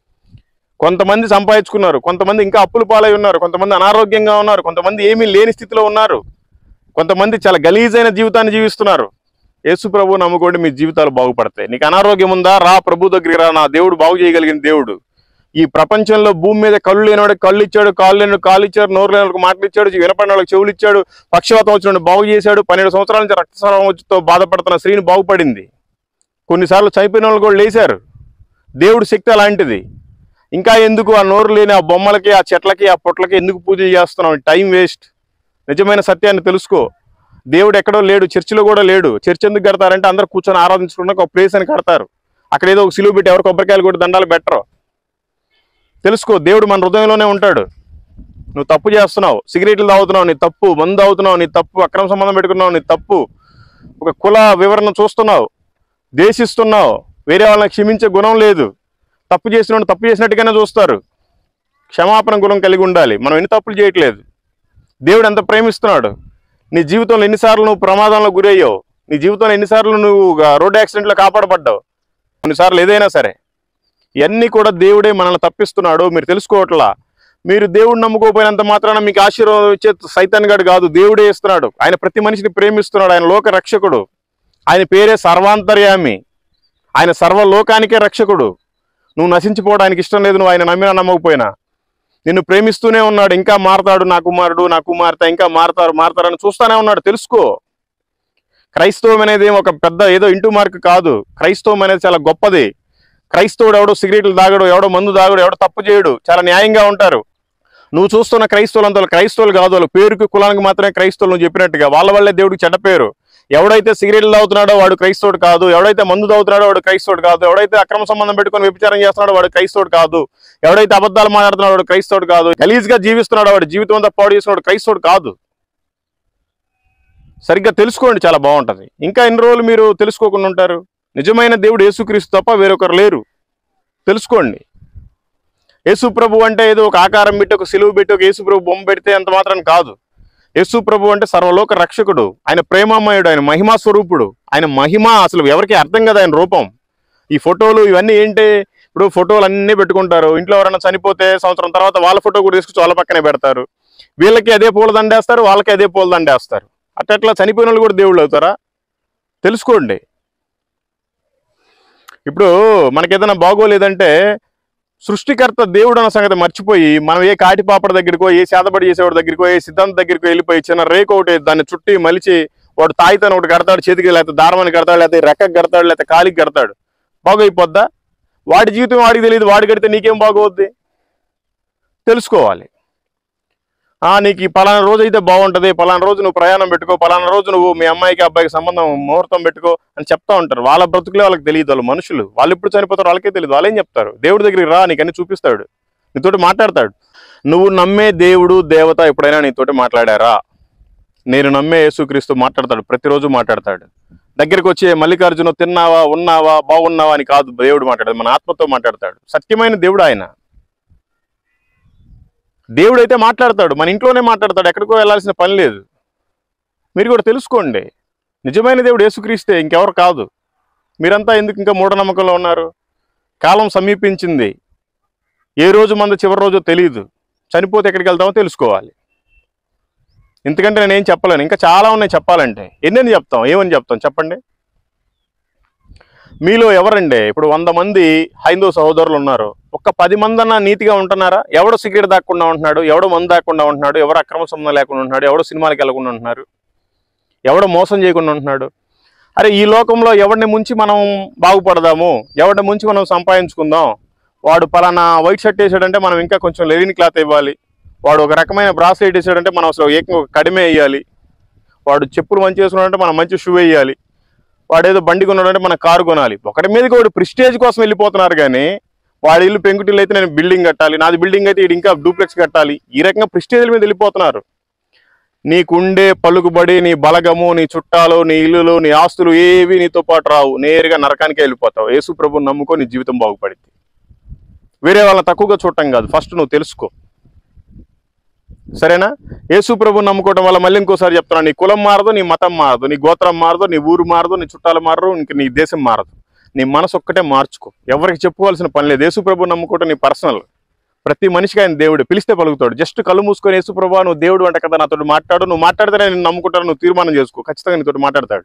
కొంతమంది సంపాదించుకున్నారు కొంతమంది ఇంకా అప్పుల పాలై ఉన్నారు కొంతమంది అనారోగ్యంగా ఉన్నారు కొంతమంది ఏమీ లేని స్థితిలో ఉన్నారు కొంతమంది చాలా గలీజైన జీవితాన్ని జీవిస్తున్నారు యేసు ప్రభు నమ్ముకోండి మీ జీవితాలు బాగుపడతాయి నీకు అనారోగ్యం ఉందా రా ప్రభు దగ్గరికి రా నా దేవుడు బాగు చేయగలిగిన దేవుడు ఈ ప్రపంచంలో భూమి మీద కళ్ళు లేనివాడికి కళ్ళు ఇచ్చాడు కాళ్ళు లేని కాళ్ళు ఇచ్చాడు నోరు లేని వాళ్ళకి మాటలు ఇచ్చాడు వినపడిన వాళ్ళకి చెవులు ఇచ్చాడు పక్షవాతం వచ్చిన బాగు చేశాడు పన్నెండు సంవత్సరాల నుంచి రక్తస్రావంతో బాధపడుతున్న స్త్రీని బాగుపడింది కొన్నిసార్లు చనిపోయిన వాళ్ళు కూడా లేచారు దేవుడి శక్తి అలాంటిది ఇంకా ఎందుకు ఆ నోరు లేని ఆ బొమ్మలకి ఆ చెట్లకి ఆ పొట్లకి ఎందుకు పూజ చేస్తున్నాం టైం వేస్ట్ నిజమైన సత్యాన్ని తెలుసుకో దేవుడు ఎక్కడో లేడు చర్చిలో కూడా లేడు చర్చ్ ఎందుకు కడతారంటే అందరు కూర్చొని ఆరాధించుకోవడానికి ఒక ప్లేస్ అని కడతారు అక్కడ ఏదో ఒక సిలువు పెట్టి ఎవరు కొబ్బరికాయలు కొట్టి దండాలు బెటరు తెలుసుకో దేవుడు మన హృదయంలోనే ఉంటాడు నువ్వు తప్పు చేస్తున్నావు సిగరెట్లు తాగుతున్నావు నీ తప్పు మందు తాగుతున్నావు నీ తప్పు అక్రమ సంబంధం పెట్టుకున్నావు నీ తప్పు ఒక కుల వివరణ చూస్తున్నావు దేశిస్తున్నావు వేరే వాళ్ళని క్షమించే గుణం లేదు తప్పు చేసిన తప్పు చేసినట్టుగానే చూస్తారు క్షమాపణ గుణం కలిగి ఉండాలి మనం ఎన్ని తప్పులు చేయట్లేదు దేవుడు ఎంత ప్రేమిస్తున్నాడు నీ జీవితంలో ఎన్నిసార్లు నువ్వు ప్రమాదంలో గురయ్యావు నీ జీవితంలో ఎన్నిసార్లు నువ్వు గా- రోడ్డు యాక్సిడెంట్లో కాపాడబడ్డావు కొన్నిసార్లు ఏదైనా సరే ఇవన్నీ కూడా దేవుడే మనల్ని తప్పిస్తున్నాడు మీరు తెలుసుకోవట్లా మీరు దేవుడు నమ్ముకోపోయినంత మాత్రాన మీకు ఆశీర్వాదం ఇచ్చే సైతాన్ గడు కాదు దేవుడే ఇస్తున్నాడు ఆయన ప్రతి మనిషిని ప్రేమిస్తున్నాడు ఆయన లోక రక్షకుడు ఆయన పేరే సర్వాంతర్యామి ఆయన సర్వలోకానికే రక్షకుడు నువ్వు నశించిపోవడానికి ఇష్టం లేదు నువ్వు ఆయన నమ్మినా నమ్మకపోయినా నిన్ను ప్రేమిస్తూనే ఉన్నాడు ఇంకా మారతాడు నా కుమారుడు నా కుమార్తె ఇంకా మారతారు మారతారని చూస్తానే ఉన్నాడు తెలుసుకో క్రైస్తవం అనేది ఏం ఒక పెద్ద ఏదో ఇంటూ మార్క్ కాదు క్రైస్తవం అనేది చాలా గొప్పది క్రైస్తవుడు ఎవడో సిగరెట్లు తాగడు ఎవడో మందు తాగడు ఎవడో తప్పు చేయడు చాలా న్యాయంగా ఉంటారు నువ్వు చూస్తున్న క్రైస్తవులు అంత క్రైస్తవులు కాదు వాళ్ళు పేరుకి కులానికి మాత్రమే క్రైస్తవులు నువ్వు చెప్పినట్టుగా వాళ్ళ వల్లే దేవుడికి చెడ్డ పేరు ఎవడైతే సిగరెట్లు తాగుతున్నాడో వాడు క్రైస్తవుడు కాదు ఎవడైతే మందు తాగుతున్నాడో వాడు క్రైస్తవుడు కాదు ఎవడైతే అక్రమ సంబంధం పెట్టుకొని వ్యభిచారం చేస్తున్నాడో వాడు క్రైస్తవుడు కాదు ఎవడైతే అబద్ధాలు మాట్లాడుతున్నాడో వాడు క్రైస్తవుడు కాదు గలీజ్ గా జీవిస్తున్నాడో వాడు జీవితం అంతా పాడు చేస్తున్నాడు క్రైస్తవుడు కాదు సరిగ్గా తెలుసుకోండి చాలా బాగుంటది ఇంకా ఎన్ని రోజులు మీరు తెలుసుకోకుండా ఉంటారు నిజమైన దేవుడు యేసుక్రీస్తు తప్ప వేరొకరు లేరు తెలుసుకోండి యేసు ప్రభు అంటే ఏదో ఒక ఆకారం పెట్టి ఒక సిలువు పెట్టి ఒక యేసు ప్రభు బొమ్మ పెడితే అంత మాత్రం కాదు యేసు ప్రభు అంటే సర్వలోక రక్షకుడు ఆయన ప్రేమామయుడు ఆయన మహిమా స్వరూపుడు ఆయన మహిమ అసలు ఎవరికి అర్థం కదా ఆయన రూపం ఈ ఫోటోలు ఇవన్నీ ఏంటి ఇప్పుడు ఫోటోలు అన్నీ పెట్టుకుంటారు ఇంట్లో ఎవరైనా చనిపోతే సంవత్సరం తర్వాత వాళ్ళ ఫోటో కూడా తీసుకొచ్చి వాళ్ళ పక్కనే పెడతారు వీళ్ళకి అదే పూల దండేస్తారు వాళ్ళకి అదే పూల దండేస్తారు అట్లా చనిపోయిన వాళ్ళు కూడా దేవుళ్ళు అవుతారా తెలుసుకోండి ఇప్పుడు మనకి ఏదైనా బాగోలేదంటే సృష్టికర్త దేవుడు అన్న సంగతి మర్చిపోయి మనం ఏ కాటిపాపడ దగ్గరికో ఏ సేదబడి చేసేవాడి దగ్గరికో ఏ సిద్ధాంత దగ్గరికో వెళ్ళిపోయి చిన్న రేకు ఒకటి దాన్ని చుట్టి మలిచి వాడు తాయితను ఒకటి కడతాడు చేతికి లేకపోతే దారమని కడతాడు లేకపోతే రెక్కకి కడతాడు లేకపోతే కాలికి కడతాడు బాగైపోద్దా వాడి జీవితం వాడికి తెలియదు వాడి కడితే నీకేం బాగోద్ది తెలుసుకోవాలి ఆ నీకు ఈ పలానా రోజు అయితే బాగుంటది పలానా రోజు నువ్వు ప్రయాణం పెట్టుకో పలానా రోజు నువ్వు మీ అమ్మాయికి అబ్బాయికి సంబంధం ముహూర్తం పెట్టుకో అని చెప్తా ఉంటారు వాళ్ళ బ్రతుకులే వాళ్ళకి తెలియదు వాళ్ళు మనుషులు వాళ్ళు ఎప్పుడు చనిపోతారో వాళ్ళకే తెలియదు వాళ్ళు ఏం చెప్తారు దేవుడి దగ్గరికి రా నీకు అన్ని చూపిస్తాడు నీతోటి మాట్లాడతాడు నువ్వు నమ్మే దేవుడు దేవత ఎప్పుడైనా నీతోటి మాట్లాడారా నేను నమ్మే యేసుక్రీస్తు మాట్లాడతాడు ప్రతిరోజు మాట్లాడతాడు దగ్గరికి వచ్చి మల్లికార్జున తిన్నావా ఉన్నావా బాగున్నావా అని కాదు దేవుడు మాట్లాడదు మన ఆత్మతో మాట్లాడతాడు సత్యమైన దేవుడు ఆయన దేవుడు అయితే మాట్లాడతాడు మన ఇంట్లోనే మాట్లాడతాడు ఎక్కడికో వెళ్ళాల్సిన పని లేదు మీరు కూడా తెలుసుకోండి నిజమైన దేవుడు యేసుక్రీస్తే ఇంకెవరు కాదు మీరంతా ఎందుకు ఇంకా మూఢనమ్మకంలో ఉన్నారు కాలం సమీపించింది ఏ రోజు మంది చివరి రోజు తెలియదు చనిపోతే ఎక్కడికి వెళ్తామో తెలుసుకోవాలి ఎందుకంటే నేనేం చెప్పలేను ఇంకా చాలా ఉన్నాయి చెప్పాలంటే ఎన్నెన్ని చెప్తాం ఏమని చెప్తాం చెప్పండి మీలో ఎవరండి ఇప్పుడు వంద మంది హైందవ సహోదరులు ఉన్నారు ఒక్క పది మంది అన్న నీతిగా ఉంటున్నారా ఎవడో సిగరెట్ దాక్కుండా ఉంటున్నాడు ఎవడో మందు దాక్కుండా ఉంటున్నాడు ఎవడో అక్రమ సంబంధం లేకుండా ఉంటున్నాడు ఎవడో సినిమాలకు వెళ్ళకుండా ఉంటున్నారు ఎవడో మోసం చేయకుండా ఉంటున్నాడు అరే ఈ లోకంలో ఎవరిని ముంచి మనం బాగుపడదాము ఎవరిని ముంచి మనం సంపాదించుకుందాం వాడు పలానా వైట్ షర్ట్ వేసాడంటే మనం ఇంకా కొంచెం లెరిన్ క్లాత్ ఇవ్వాలి వాడు ఒక రకమైన బ్రాస్లెట్ వేసాడంటే మనం అసలు ఏకంగా ఒక కడిమే వేయాలి వాడు చెప్పులు మంచి వేసుకున్నాడంటే మనం మంచి షూ వేయాలి వాడు ఏదో బండి కొన్నాడంటే మనం కారు కొనాలి ఒకటి మీదకి వాడు ప్రిస్టేజ్ కోసం వెళ్ళిపోతున్నారు కానీ వాడి ఇల్లు పెంకుటిల్లు అయితే నేను బిల్డింగ్ కట్టాలి నాది బిల్డింగ్ అయితే ఈడు ఇంకా డూప్లెక్స్ కట్టాలి ఈ రకంగా ప్రిస్టేజ్ల మీద వెళ్ళిపోతున్నారు నీకుండే పలుకుబడి నీ బలగము నీ చుట్టాలు నీ ఇల్లులు నీ ఆస్తులు ఏవి నీతో పాటు రావు నేరుగా నరకానికే వెళ్ళిపోతావు యేసు ప్రభుని నమ్ముకో నీ జీవితం బాగుపడింది వేరే వాళ్ళని తక్కువగా చూడటం కాదు ఫస్ట్ నువ్వు తెలుసుకో సరేనా యేసు ప్రభు నమ్ముకోవడం వల్ల మళ్ళీ ఇంకోసారి చెప్తున్నా నీ కులం మారదు నీ మతం మారదు నీ గోత్రం మారదు నీ ఊరు మారదు నీ చుట్టాలు మారరు ఇంక నీ దేశం మారదు నీ మనసు ఒక్కటే మార్చుకో ఎవరికి చెప్పుకోవాల్సిన పని లేదు యేసు ప్రభు నమ్ముకోవటం నీ పర్సనల్ ప్రతి మనిషికి ఆయన దేవుడు పిలిస్తే పలుకుతాడు జస్ట్ కళ్ళు మూసుకొని యేసు ప్రభు నువ్వు దేవుడు అంట కదా నాతో మాట్లాడు నువ్వు మాట్లాడితేనే నేను నమ్ముకుంటాను నువ్వు తీర్మానం చేసుకో ఖచ్చితంగా నీతో మాట్లాడతాడు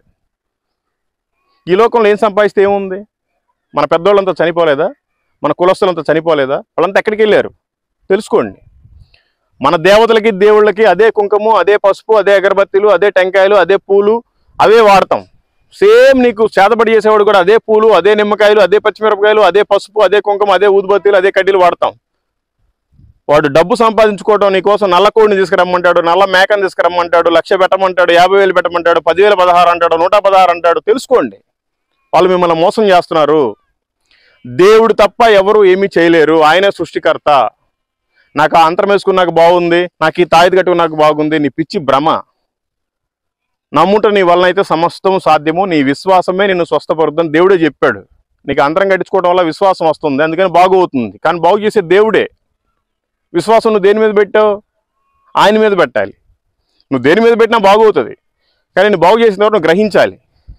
ఈ లోకంలో ఏం సంపాదిస్తే ఏముంది మన పెద్దోళ్ళంతా చనిపోలేదా మన కులస్తులంతా చనిపోలేదా వాళ్ళంతా ఎక్కడికి వెళ్ళారు తెలుసుకోండి మన దేవతలకి దేవుళ్ళకి అదే కుంకుమ అదే పసుపు అదే అగరబత్తీలు అదే టెంకాయలు అదే పూలు అవే వాడతాం సేమ్ నీకు చేతబడి చేసేవాడు కూడా అదే పూలు అదే నిమ్మకాయలు అదే పచ్చిమిరపకాయలు అదే పసుపు అదే కుంకుమ అదే ఊదుబత్తీలు అదే కడ్డీలు వాడతాం వాడు డబ్బు సంపాదించుకోవడం నీకోసం నల్ల కోడిని తీసుకురమ్మంటాడు నల్ల మేకని తీసుకురమ్మంటాడు లక్ష పెట్టమంటాడు యాభై వేలు పెట్టమంటాడు పదివేల పదహారు అంటాడు నూట పదహారు అంటాడు తెలుసుకోండి వాళ్ళు మిమ్మల్ని మోసం చేస్తున్నారు దేవుడు తప్ప ఎవరు ఏమీ చేయలేరు ఆయనే సృష్టికర్త నాకు ఆ అంతరం వేసుకున్నాక బాగుంది నాకు ఈ తాయిది కట్టుకు నాకు బాగుంది నీ పిచ్చి భ్రమ నమ్ముట నీ వలన అయితే సమస్తం సాధ్యము నీ విశ్వాసమే నిన్ను స్వస్థపరుద్దని దేవుడే చెప్పాడు నీకు అంతరం కట్టించుకోవడం వల్ల విశ్వాసం వస్తుంది అందుకని బాగు అవుతుంది కానీ బాగు చేసే దేవుడే విశ్వాసం నువ్వు దేని మీద పెట్టావు ఆయన మీద పెట్టాలి నువ్వు దేని మీద పెట్టినా బాగవుతుంది కానీ నేను బాగు చేసిన తర్వాత నువ్వు గ్రహించాలి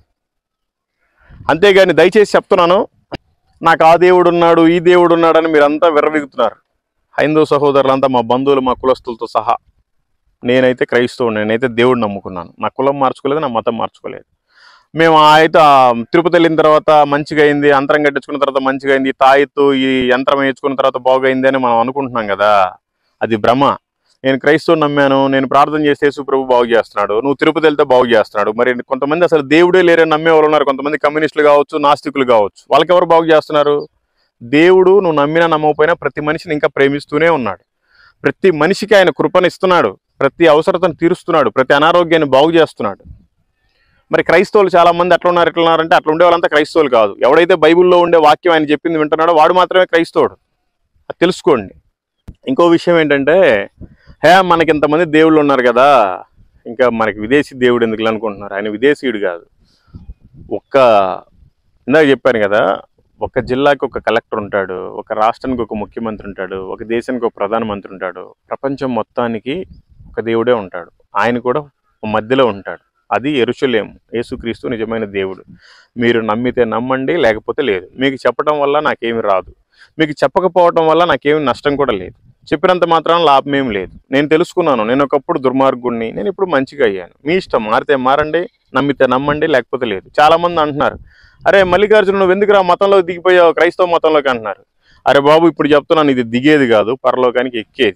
అంతేగాని దయచేసి చెప్తున్నాను నాకు ఆ దేవుడు ఉన్నాడు ఈ దేవుడు ఉన్నాడని మీరంతా విర్రవీగుతున్నారు హైందవ సహోదరులంతా మా బంధువులు మా కులస్తులతో సహా నేనైతే క్రైస్తవుడు నేనైతే దేవుడు నమ్ముకున్నాను నా కులం మార్చుకోలేదు నా మతం మార్చుకోలేదు మేము ఆ అయితే ఆ తిరుపతి వెళ్ళిన తర్వాత మంచిగా అయింది అంతరం కట్టించుకున్న తర్వాత మంచిగా అయింది ఈ తాయెత్తు ఈ యంత్రం వేయించుకున్న తర్వాత బాగైంది అని మనం అనుకుంటున్నాం కదా అది భ్రమ నేను క్రైస్తవుని నమ్మాను నేను ప్రార్థన చేస్తే యేసు ప్రభు బాగు చేస్తున్నాడు నువ్వు తిరుపతి వెళ్తే బాగు చేస్తున్నాడు మరి కొంతమంది అసలు దేవుడే లేరని నమ్మే వాళ్ళు ఉన్నారు కొంతమంది కమ్యూనిస్టులు కావచ్చు నాస్తికులు కావచ్చు వాళ్ళకి ఎవరు బాగు చేస్తున్నారు దేవుడు నువ్వు నమ్మినా నమ్మకపోయినా ప్రతి మనిషిని ఇంకా ప్రేమిస్తూనే ఉన్నాడు ప్రతి మనిషికి ఆయన కృపనిస్తున్నాడు ప్రతి అవసరతను తీరుస్తున్నాడు ప్రతి అనారోగ్యాన్ని బాగు చేస్తున్నాడు మరి క్రైస్తవులు చాలా మంది అట్లా ఉన్నారు ఇట్లా ఉన్నారంటే అట్లా ఉండే వాళ్ళంతా క్రైస్తవులు కాదు ఎవడైతే బైబిల్లో ఉండే వాక్యం ఆయన చెప్పింది వింటున్నాడో వాడు మాత్రమే క్రైస్తవుడు అది తెలుసుకోండి ఇంకో విషయం ఏంటంటే హే మనకి ఇంతమంది దేవుళ్ళు ఉన్నారు కదా ఇంకా మనకి విదేశీ దేవుడు ఎందుకు అనుకుంటున్నారు ఆయన విదేశీయుడు కాదు ఒక్క ఇందాక చెప్పాను కదా ఒక జిల్లాకి ఒక కలెక్టర్ ఉంటాడు ఒక రాష్ట్రానికి ఒక ముఖ్యమంత్రి ఉంటాడు ఒక దేశానికి ఒక ప్రధానమంత్రి ఉంటాడు ప్రపంచం మొత్తానికి ఒక దేవుడే ఉంటాడు ఆయన కూడా మధ్యలో ఉంటాడు అది ఎరుషలేము యేసుక్రీస్తు నిజమైన దేవుడు మీరు నమ్మితే నమ్మండి లేకపోతే లేదు మీకు చెప్పడం వల్ల నాకేమి రాదు మీకు చెప్పకపోవడం వల్ల నాకేమి నష్టం కూడా లేదు చెప్పినంత మాత్రం లాభం ఏం లేదు నేను తెలుసుకున్నాను నేను ఒకప్పుడు దుర్మార్గుడిని నేను ఇప్పుడు మంచిగా అయ్యాను మీ ఇష్టం మారితే మారండి నమ్మితే నమ్మండి లేకపోతే లేదు చాలా మంది అంటున్నారు అరే మల్లికార్జున నువ్వు ఎందుకు రా మతంలో దిగిపోయావు క్రైస్తవ మతంలోకి అంటున్నారు అరే బాబు ఇప్పుడు చెప్తున్నాను ఇది దిగేది కాదు పరలోకానికి ఎక్కేది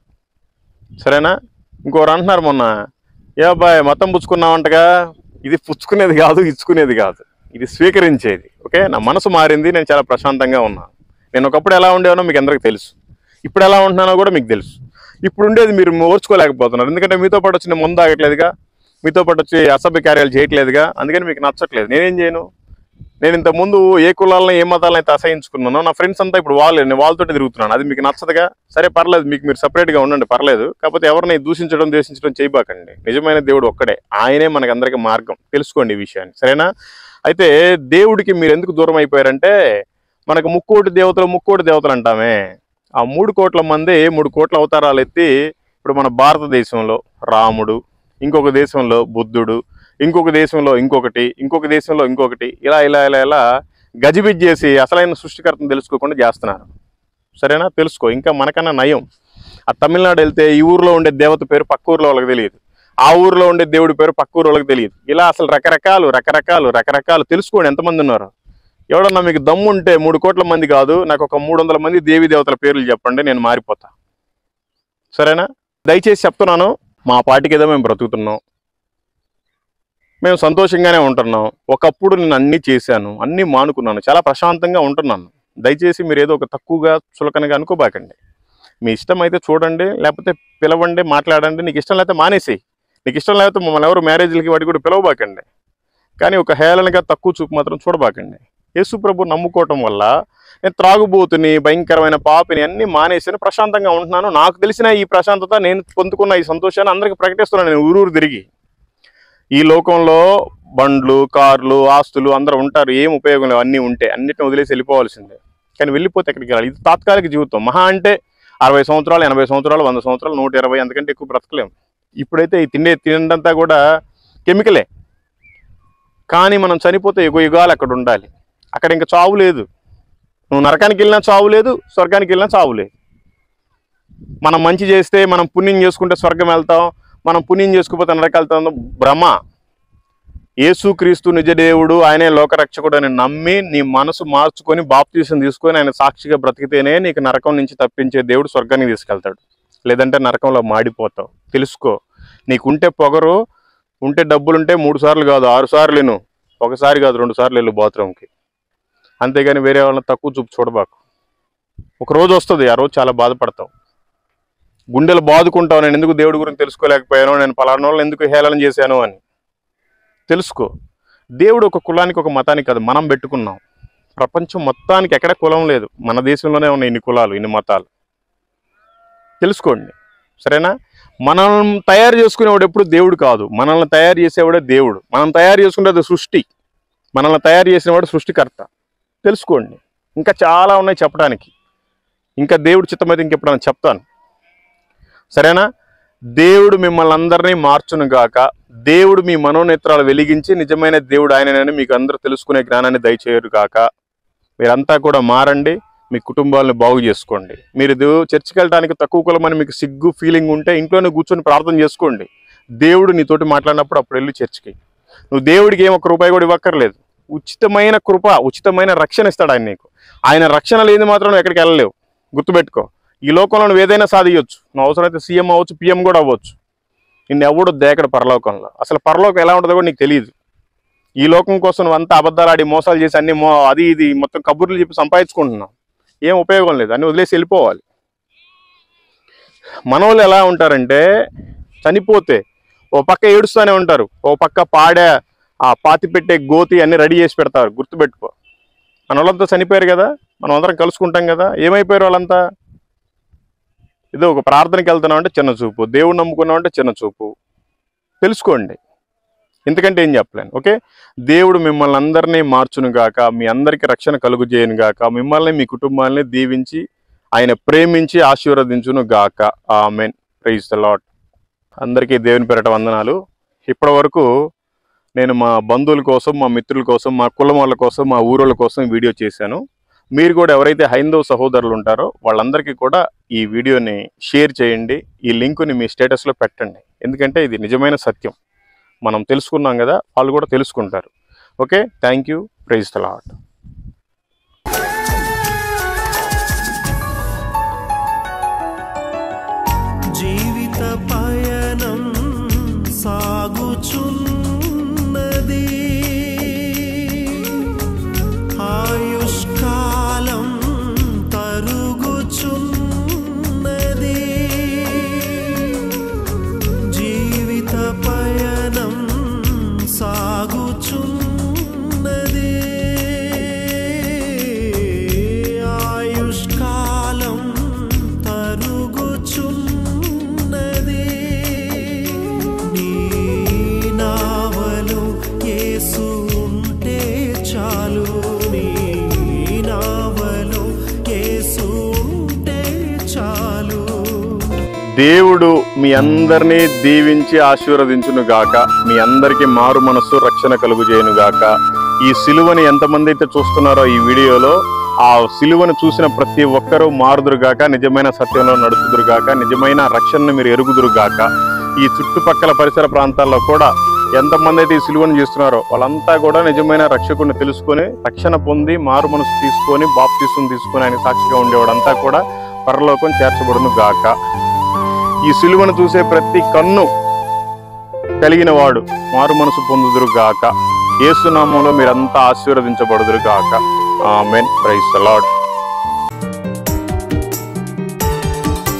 సరేనా ఇంకోరు అంటున్నారు మొన్న ఏ అబ్బాయి మతం పుచ్చుకున్నావంటగా ఇది పుచ్చుకునేది కాదు ఇచ్చుకునేది కాదు ఇది స్వీకరించేది ఓకే నా మనసు మారింది నేను చాలా ప్రశాంతంగా ఉన్నాను నేను ఒకప్పుడు ఎలా ఉండేవానో మీకు అందరికీ తెలుసు ఇప్పుడు ఎలా ఉంటున్నానో కూడా మీకు తెలుసు ఇప్పుడు ఉండేది మీరు ఓర్చుకోలేకపోతున్నారు ఎందుకంటే మీతో పాటు వచ్చి నేను ముందు ఆగట్లేదుగా మీతో పాటు వచ్చి అసభ్య కార్యాలు చేయట్లేదుగా అందుకని మీకు నచ్చట్లేదు నేనేం చేయను నేను ఇంత ముందు ఏ కులాలను ఏ మతాలను అయితే అసహించుకున్నానో నా ఫ్రెండ్స్ అంతా ఇప్పుడు వాళ్ళు నేను వాళ్ళతో తిరుగుతున్నాను అది మీకు నచ్చదుగా సరే పర్లేదు మీకు మీరు సపరేట్గా ఉండండి పర్లేదు కాకపోతే ఎవరిని దూషించడం ద్వేషించడం చేయబాకండి నిజమైన దేవుడు ఒక్కడే ఆయనే మనకి అందరికీ మార్గం తెలుసుకోండి ఈ విషయాన్ని సరేనా అయితే దేవుడికి మీరు ఎందుకు దూరం అయిపోయారంటే మనకు ముక్కోటి దేవతలు ముక్కోటి దేవతలు అంటామే ఆ మూడు కోట్ల మంది మూడు కోట్ల అవతారాలు ఎత్తి ఇప్పుడు మన భారతదేశంలో రాముడు ఇంకొక దేశంలో బుద్ధుడు ఇంకొక దేశంలో ఇంకొకటి ఇంకొక దేశంలో ఇంకొకటి ఇలా ఇలా ఇలా ఇలా గజిబిజ్ చేసి అసలైన సృష్టికర్తను తెలుసుకోకుండా చేస్తున్నారు సరేనా తెలుసుకో ఇంకా మనకన్నా నయం ఆ తమిళనాడు వెళ్తే ఈ ఊర్లో ఉండే దేవత పేరు పక్క ఊర్లో వాళ్ళకి తెలియదు ఆ ఊర్లో ఉండే దేవుడి పేరు పక్క ఊరు వాళ్ళకి తెలియదు ఇలా అసలు రకరకాలు రకరకాలు రకరకాలు తెలుసుకోండి ఎంతమంది ఉన్నారు ఎవడన్నా మీకు దమ్ము ఉంటే మూడు కోట్ల మంది కాదు నాకు ఒక మూడు వందల మంది దేవి దేవతల పేర్లు చెప్పండి నేను మారిపోతా సరేనా దయచేసి చెప్తున్నాను మా పాటికి ఏదో మేము బ్రతుకుతున్నాం మేము సంతోషంగానే ఉంటున్నాం ఒకప్పుడు నేను అన్నీ చేశాను అన్నీ మానుకున్నాను చాలా ప్రశాంతంగా ఉంటున్నాను దయచేసి మీరు ఏదో ఒక తక్కువగా చులకనగా అనుకోబాకండి మీ ఇష్టం అయితే చూడండి లేకపోతే పిలవండి మాట్లాడండి నీకు ఇష్టం లేకపోతే మానేసేయి నీకు ఇష్టం లేకపోతే మమ్మల్ని ఎవరు మ్యారేజ్లకి వాటికి కూడా పిలవబాకండి కానీ ఒక హేళనగా తక్కువ చూపు మాత్రం చూడబాకండి యేసు ప్రభు నమ్ముకోవటం వల్ల నేను త్రాగుబోతుని భయంకరమైన పాపిని అన్ని మానేసి ప్రశాంతంగా ఉంటున్నాను నాకు తెలిసిన ఈ ప్రశాంతత నేను పొందుకున్న ఈ సంతోషాన్ని అందరికీ ప్రకటిస్తున్నాను నేను ఊరూరు తిరిగి ఈ లోకంలో బండ్లు కార్లు ఆస్తులు అందరూ ఉంటారు ఏం ఉపయోగం లేవు అన్నీ ఉంటే అన్నిటిని వదిలేసి వెళ్ళిపోవాల్సిందే కానీ వెళ్ళిపోతే ఎక్కడికి వెళ్ళాలి ఇది తాత్కాలిక జీవితం మహా అంటే అరవై సంవత్సరాలు ఎనభై సంవత్సరాలు వంద సంవత్సరాలు నూట ఇరవై అంతకంటే ఎక్కువ బ్రతకలేం ఇప్పుడైతే ఈ తిండే తిండంతా కూడా కెమికలే కానీ మనం చనిపోతే యుగ యుగాలు అక్కడ ఉండాలి అక్కడ ఇంకా చావు లేదు నువ్వు నరకానికి వెళ్ళినా చావు లేదు స్వర్గానికి వెళ్ళినా చావు లేదు మనం మంచి చేస్తే మనం పుణ్యం చేసుకుంటే స్వర్గం వెళ్తాం మనం పుణ్యం చేసుకుపోతే నరక వెళ్తాం భ్రమ యేసుక్రీస్తు నిజదేవుడు ఆయనే లోకరక్షకుడు అని నమ్మి నీ మనసు మార్చుకొని బాప్తీసం తీసుకొని ఆయన సాక్షిగా బ్రతికితేనే నీకు నరకం నుంచి తప్పించే దేవుడు స్వర్గానికి తీసుకెళ్తాడు లేదంటే నరకంలో మాడిపోతావు తెలుసుకో నీకుంటే పొగరు ఉంటే డబ్బులుంటే మూడు సార్లు కాదు ఆరు సార్లు లేను ఒకసారి కాదు రెండు సార్లు వెళ్ళు బాత్రూమ్కి అంతేగాని వేరే వాళ్ళని తక్కువ చూపు చూడబాకు ఒక రోజు వస్తుంది ఆ రోజు చాలా బాధపడతావు గుండెలు బాదుకుంటావు నేను ఎందుకు దేవుడి గురించి తెలుసుకోలేకపోయాను నేను పలానా వాళ్ళని ఎందుకు హేళన చేశాను అని తెలుసుకో దేవుడు ఒక కులానికి ఒక మతానికి కాదు మనం పెట్టుకున్నాం ప్రపంచం మొత్తానికి ఎక్కడ కులం లేదు మన దేశంలోనే ఉన్నాయి ఇన్ని కులాలు ఇన్ని మతాలు తెలుసుకోండి సరేనా మనం తయారు చేసుకునేవాడు ఎప్పుడు దేవుడు కాదు మనల్ని తయారు చేసేవాడే దేవుడు మనం తయారు చేసుకునేది సృష్టి మనల్ని తయారు చేసినవాడు సృష్టికర్త తెలుసుకోండి ఇంకా చాలా ఉన్నాయి చెప్పడానికి ఇంకా దేవుడు చిత్తమైతే ఇంకెప్పుడైనా చెప్తాను సరేనా దేవుడు మిమ్మల్ని అందరినీ మార్చును గాక దేవుడు మీ మనోనేత్రాలు వెలిగించి నిజమైన దేవుడు ఆయననని మీకు అందరూ తెలుసుకునే జ్ఞానాన్ని దయచేయరు గాక మీరంతా కూడా మారండి మీ కుటుంబాలను బాగు చేసుకోండి మీరు దే- చర్చికి వెళ్ళడానికి తక్కువ కులమని మీకు సిగ్గు ఫీలింగ్ ఉంటే ఇంట్లోనే కూర్చొని ప్రార్థన చేసుకోండి దేవుడు నీతోటి మాట్లాడినప్పుడు అప్పుడు వెళ్ళి చర్చికి నువ్వు దేవుడికి ఏం ఒక్క రూపాయి కూడా ఇవ్వక్కర్లేదు ఉచితమైన కృప ఉచితమైన రక్షణ ఇస్తాడు ఆయన నీకు ఆయన రక్షణ లేని మాత్రం నువ్వు ఎక్కడికి వెళ్ళలేవు గుర్తుపెట్టుకో ఈ లోకంలో నువ్వు ఏదైనా సాధించవచ్చు నువ్వు అవసరమైతే సీఎం అవ్వచ్చు పిఎం కూడా అవ్వచ్చు నిన్ను ఎవడు దేకడు పరలోకంలో అసలు పరలోకం ఎలా ఉంటుందో కూడా నీకు తెలియదు ఈ లోకం కోసం నువ్వు అంతా అబద్ధాలు ఆడి మోసాలు చేసి అన్ని మో అది ఇది మొత్తం కబుర్లు చెప్పి సంపాదించుకుంటున్నావు ఏం ఉపయోగం లేదు అన్ని వదిలేసి వెళ్ళిపోవాలి మనోళ్ళు ఎలా ఉంటారంటే చనిపోతే ఓ పక్క ఏడుస్తూనే ఉంటారు ఓ పక్క పాడే ఆ పాతి పెట్టే గోతి అన్ని రెడీ చేసి పెడతారు గుర్తుపెట్టుకో మన వాళ్ళంతా చనిపోయారు కదా మనం అందరం కలుసుకుంటాం కదా ఏమైపోయారు వాళ్ళంతా ఏదో ఒక ప్రార్థనకి వెళ్తున్నాం అంటే చిన్న చూపు దేవుడు నమ్ముకున్నాం అంటే చిన్న చూపు తెలుసుకోండి ఎందుకంటే ఏం చెప్పలేను ఓకే దేవుడు మిమ్మల్ని అందరినీ మార్చును గాక మీ అందరికీ రక్షణ కలుగు చేయను గాక మిమ్మల్ని మీ కుటుంబాన్ని దీవించి ఆయన ప్రేమించి ఆశీర్వదించును గాక ఆమెన్ ప్రైజ్ ద లాట్ అందరికీ దేవుని పేరట వందనాలు ఇప్పటి వరకు నేను మా బంధువుల కోసం మా మిత్రుల కోసం మా కులం వాళ్ళ కోసం మా ఊరోళ్ళ కోసం ఈ వీడియో చేశాను మీరు కూడా ఎవరైతే హైందవ సహోదరులు ఉంటారో వాళ్ళందరికీ కూడా ఈ వీడియోని షేర్ చేయండి ఈ లింకుని మీ స్టేటస్లో పెట్టండి ఎందుకంటే ఇది నిజమైన సత్యం మనం తెలుసుకున్నాం కదా వాళ్ళు కూడా తెలుసుకుంటారు okay thank you praise the Lord జీవిత పయనం సాగుచున్నది ఆయుష్కాలం తరుగుచున్నది జీవిత పయనం సాగుచున్నది ఆయుష్కాలం తరుగుచున్నది నీ నావలో యేసు ఉంటే చాలు నీ నావలో యేసు ఉంటే చాలు దేవుడు మీ అందరినీ దీవించి ఆశీర్వదించును గాక మీ అందరికీ మారు మనస్సు రక్షణ కలుగు చేయను గాక ఈ సిలువని ఎంతమంది అయితే చూస్తున్నారో ఈ వీడియోలో ఆ సిలువను చూసిన ప్రతి ఒక్కరూ మారుదురు గాక నిజమైన సత్యంలో నడుచుదురు గాక నిజమైన రక్షణను మీరు ఎరుగుదురు గాక ఈ చుట్టుపక్కల పరిసర ప్రాంతాల్లో కూడా ఎంతమంది అయితే ఈ సిలువను చేస్తున్నారో వాళ్ళంతా కూడా నిజమైన రక్షకుని తెలుసుకొని రక్షణ పొంది మారు మనసు తీసుకొని బాప్తీసం తీసుకొని ఆయన సాక్షిగా ఉండేవాడంతా కూడా పరలోకం చేర్చబడును గాక ఈ సిలువను చూసే ప్రతి కన్ను కలిగిన వాడు మారు మనసు పొందుదురు గాక ఏసునామంలో మీరంతా ఆశీర్వదించబడుదురు గాక ఆమెన్ ప్రైస్ లార్డ్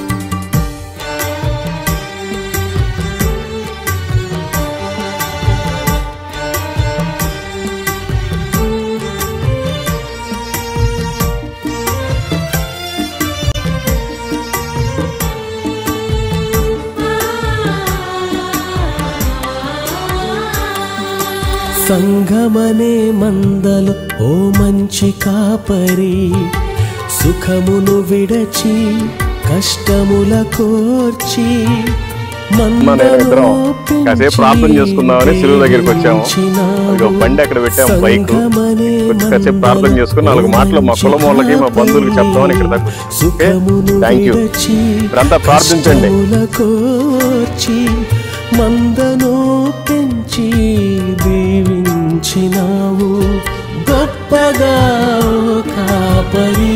సంఘమనే మందలు ఓ మంచి కాపరి సుఖమును విడచి కష్టముల కోర్చి మన ఇద్దరం కాసేపు ప్రార్థన చేసుకుందామని సిలువ దగ్గరికి వచ్చాము ఇదిగో బండి అక్కడ పెట్టాము బైక్ వచ్చి కాసేపు ప్రార్థన చేసుకుని నాలుగు మాటలు మా కులం వాళ్ళకి మా బంధువులకి చెప్తామని ఇక్కడ దాకా వచ్చాం. ఓకే థ్యాంక్ యూ మీరంతా ప్రార్థించండి కోర్చి మందను పెంచి దీవించినావు గొప్పగా ఓ కాపరి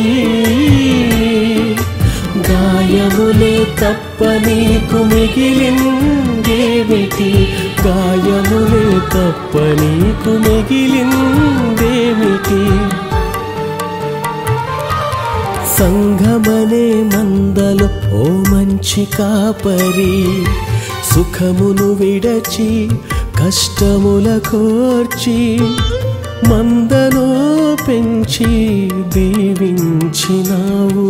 గాయములే తప్ప నీకు మిగిలిందేమిటి గాయములే తప్ప నీకు మిగిలిందేమిటి సంఘమనే మందలు ఓ మంచి కాపరి సుఖమును విడచి కష్టముల కోర్చి మందను పెంచి దీవించినావు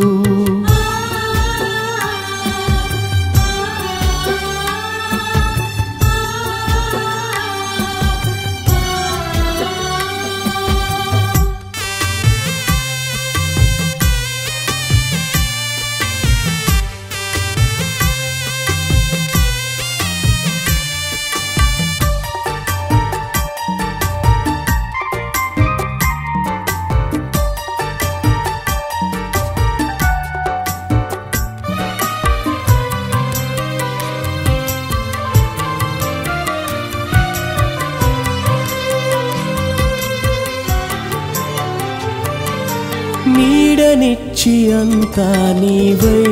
నీడనిచ్చి అంతా నీవై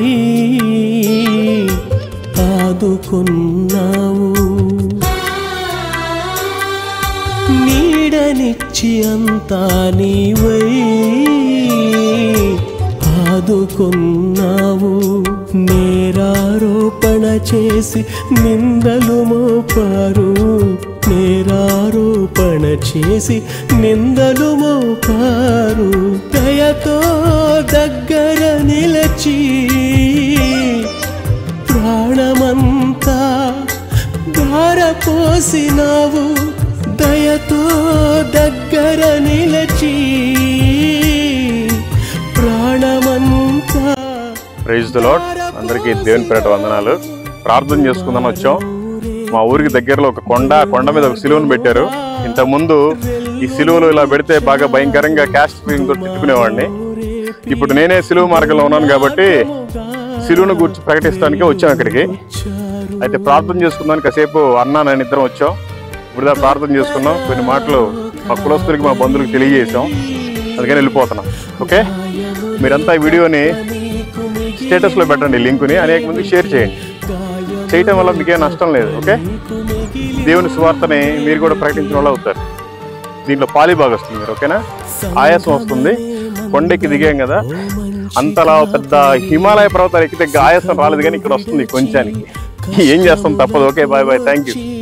ఆదుకున్నావు నీడనిచ్చి అంతా నీవై ఆదుకున్నావు నేరారోపణ చేసి నిందలు మోపారు నేరారోపణ చేసి నిందలు మోపారు దయతో దగ్గర నిలచి ప్రాణమంతా ధారపోసినావు దయతో దగ్గర నిలచి ప్రాణమంతా ప్రైజ్ ద లాడ్ అందరికీ దేవుని పేరట వందనాలు ప్రార్థన చేసుకుందాం వచ్చాం మా ఊరికి దగ్గరలో ఒక కొండ ఆ కొండ మీద ఒక సిలువను పెట్టారు ఇంతకుముందు ఈ సిలువలు ఇలా పెడితే బాగా భయంకరంగా క్యాస్ట్ ఫీలింగ్ తో తిట్టుకునేవాడిని ఇప్పుడు నేనే సిలువ మార్గంలో ఉన్నాను కాబట్టి సిలువను గురించి ప్రకటిస్తానికి వచ్చాం ఇక్కడికి అయితే ప్రార్థన చేసుకుందానికి కాసేపు అన్న నేను ఇద్దరం వచ్చాం ఇప్పుడు ప్రార్థన చేసుకున్నాం కొన్ని మాటలు మా కులస్తులకి మా బంధువులకు తెలియజేసాం అందుకని వెళ్ళిపోతున్నాం ఓకే మీరంతా ఈ వీడియోని స్టేటస్లో పెట్టండి లింకుని అనేక మందికి షేర్ చేయండి చేయటం వల్ల మీకేం నష్టం లేదు ఓకే దేవుని సువార్తని మీరు కూడా ప్రకటించిన వాళ్ళు అవుతారు దీంట్లో పాలిబాగ్ వస్తుంది మీరు ఓకేనా ఆయాసం వస్తుంది కొండెక్కి దిగాం కదా అంతలా పెద్ద హిమాలయ పర్వతాలు ఎక్కితే ఇంకా ఆయాసం రాలేదు కానీ ఇక్కడ వస్తుంది కొంచానికి ఏం చేస్తాం తప్పదు okay bye bye thank you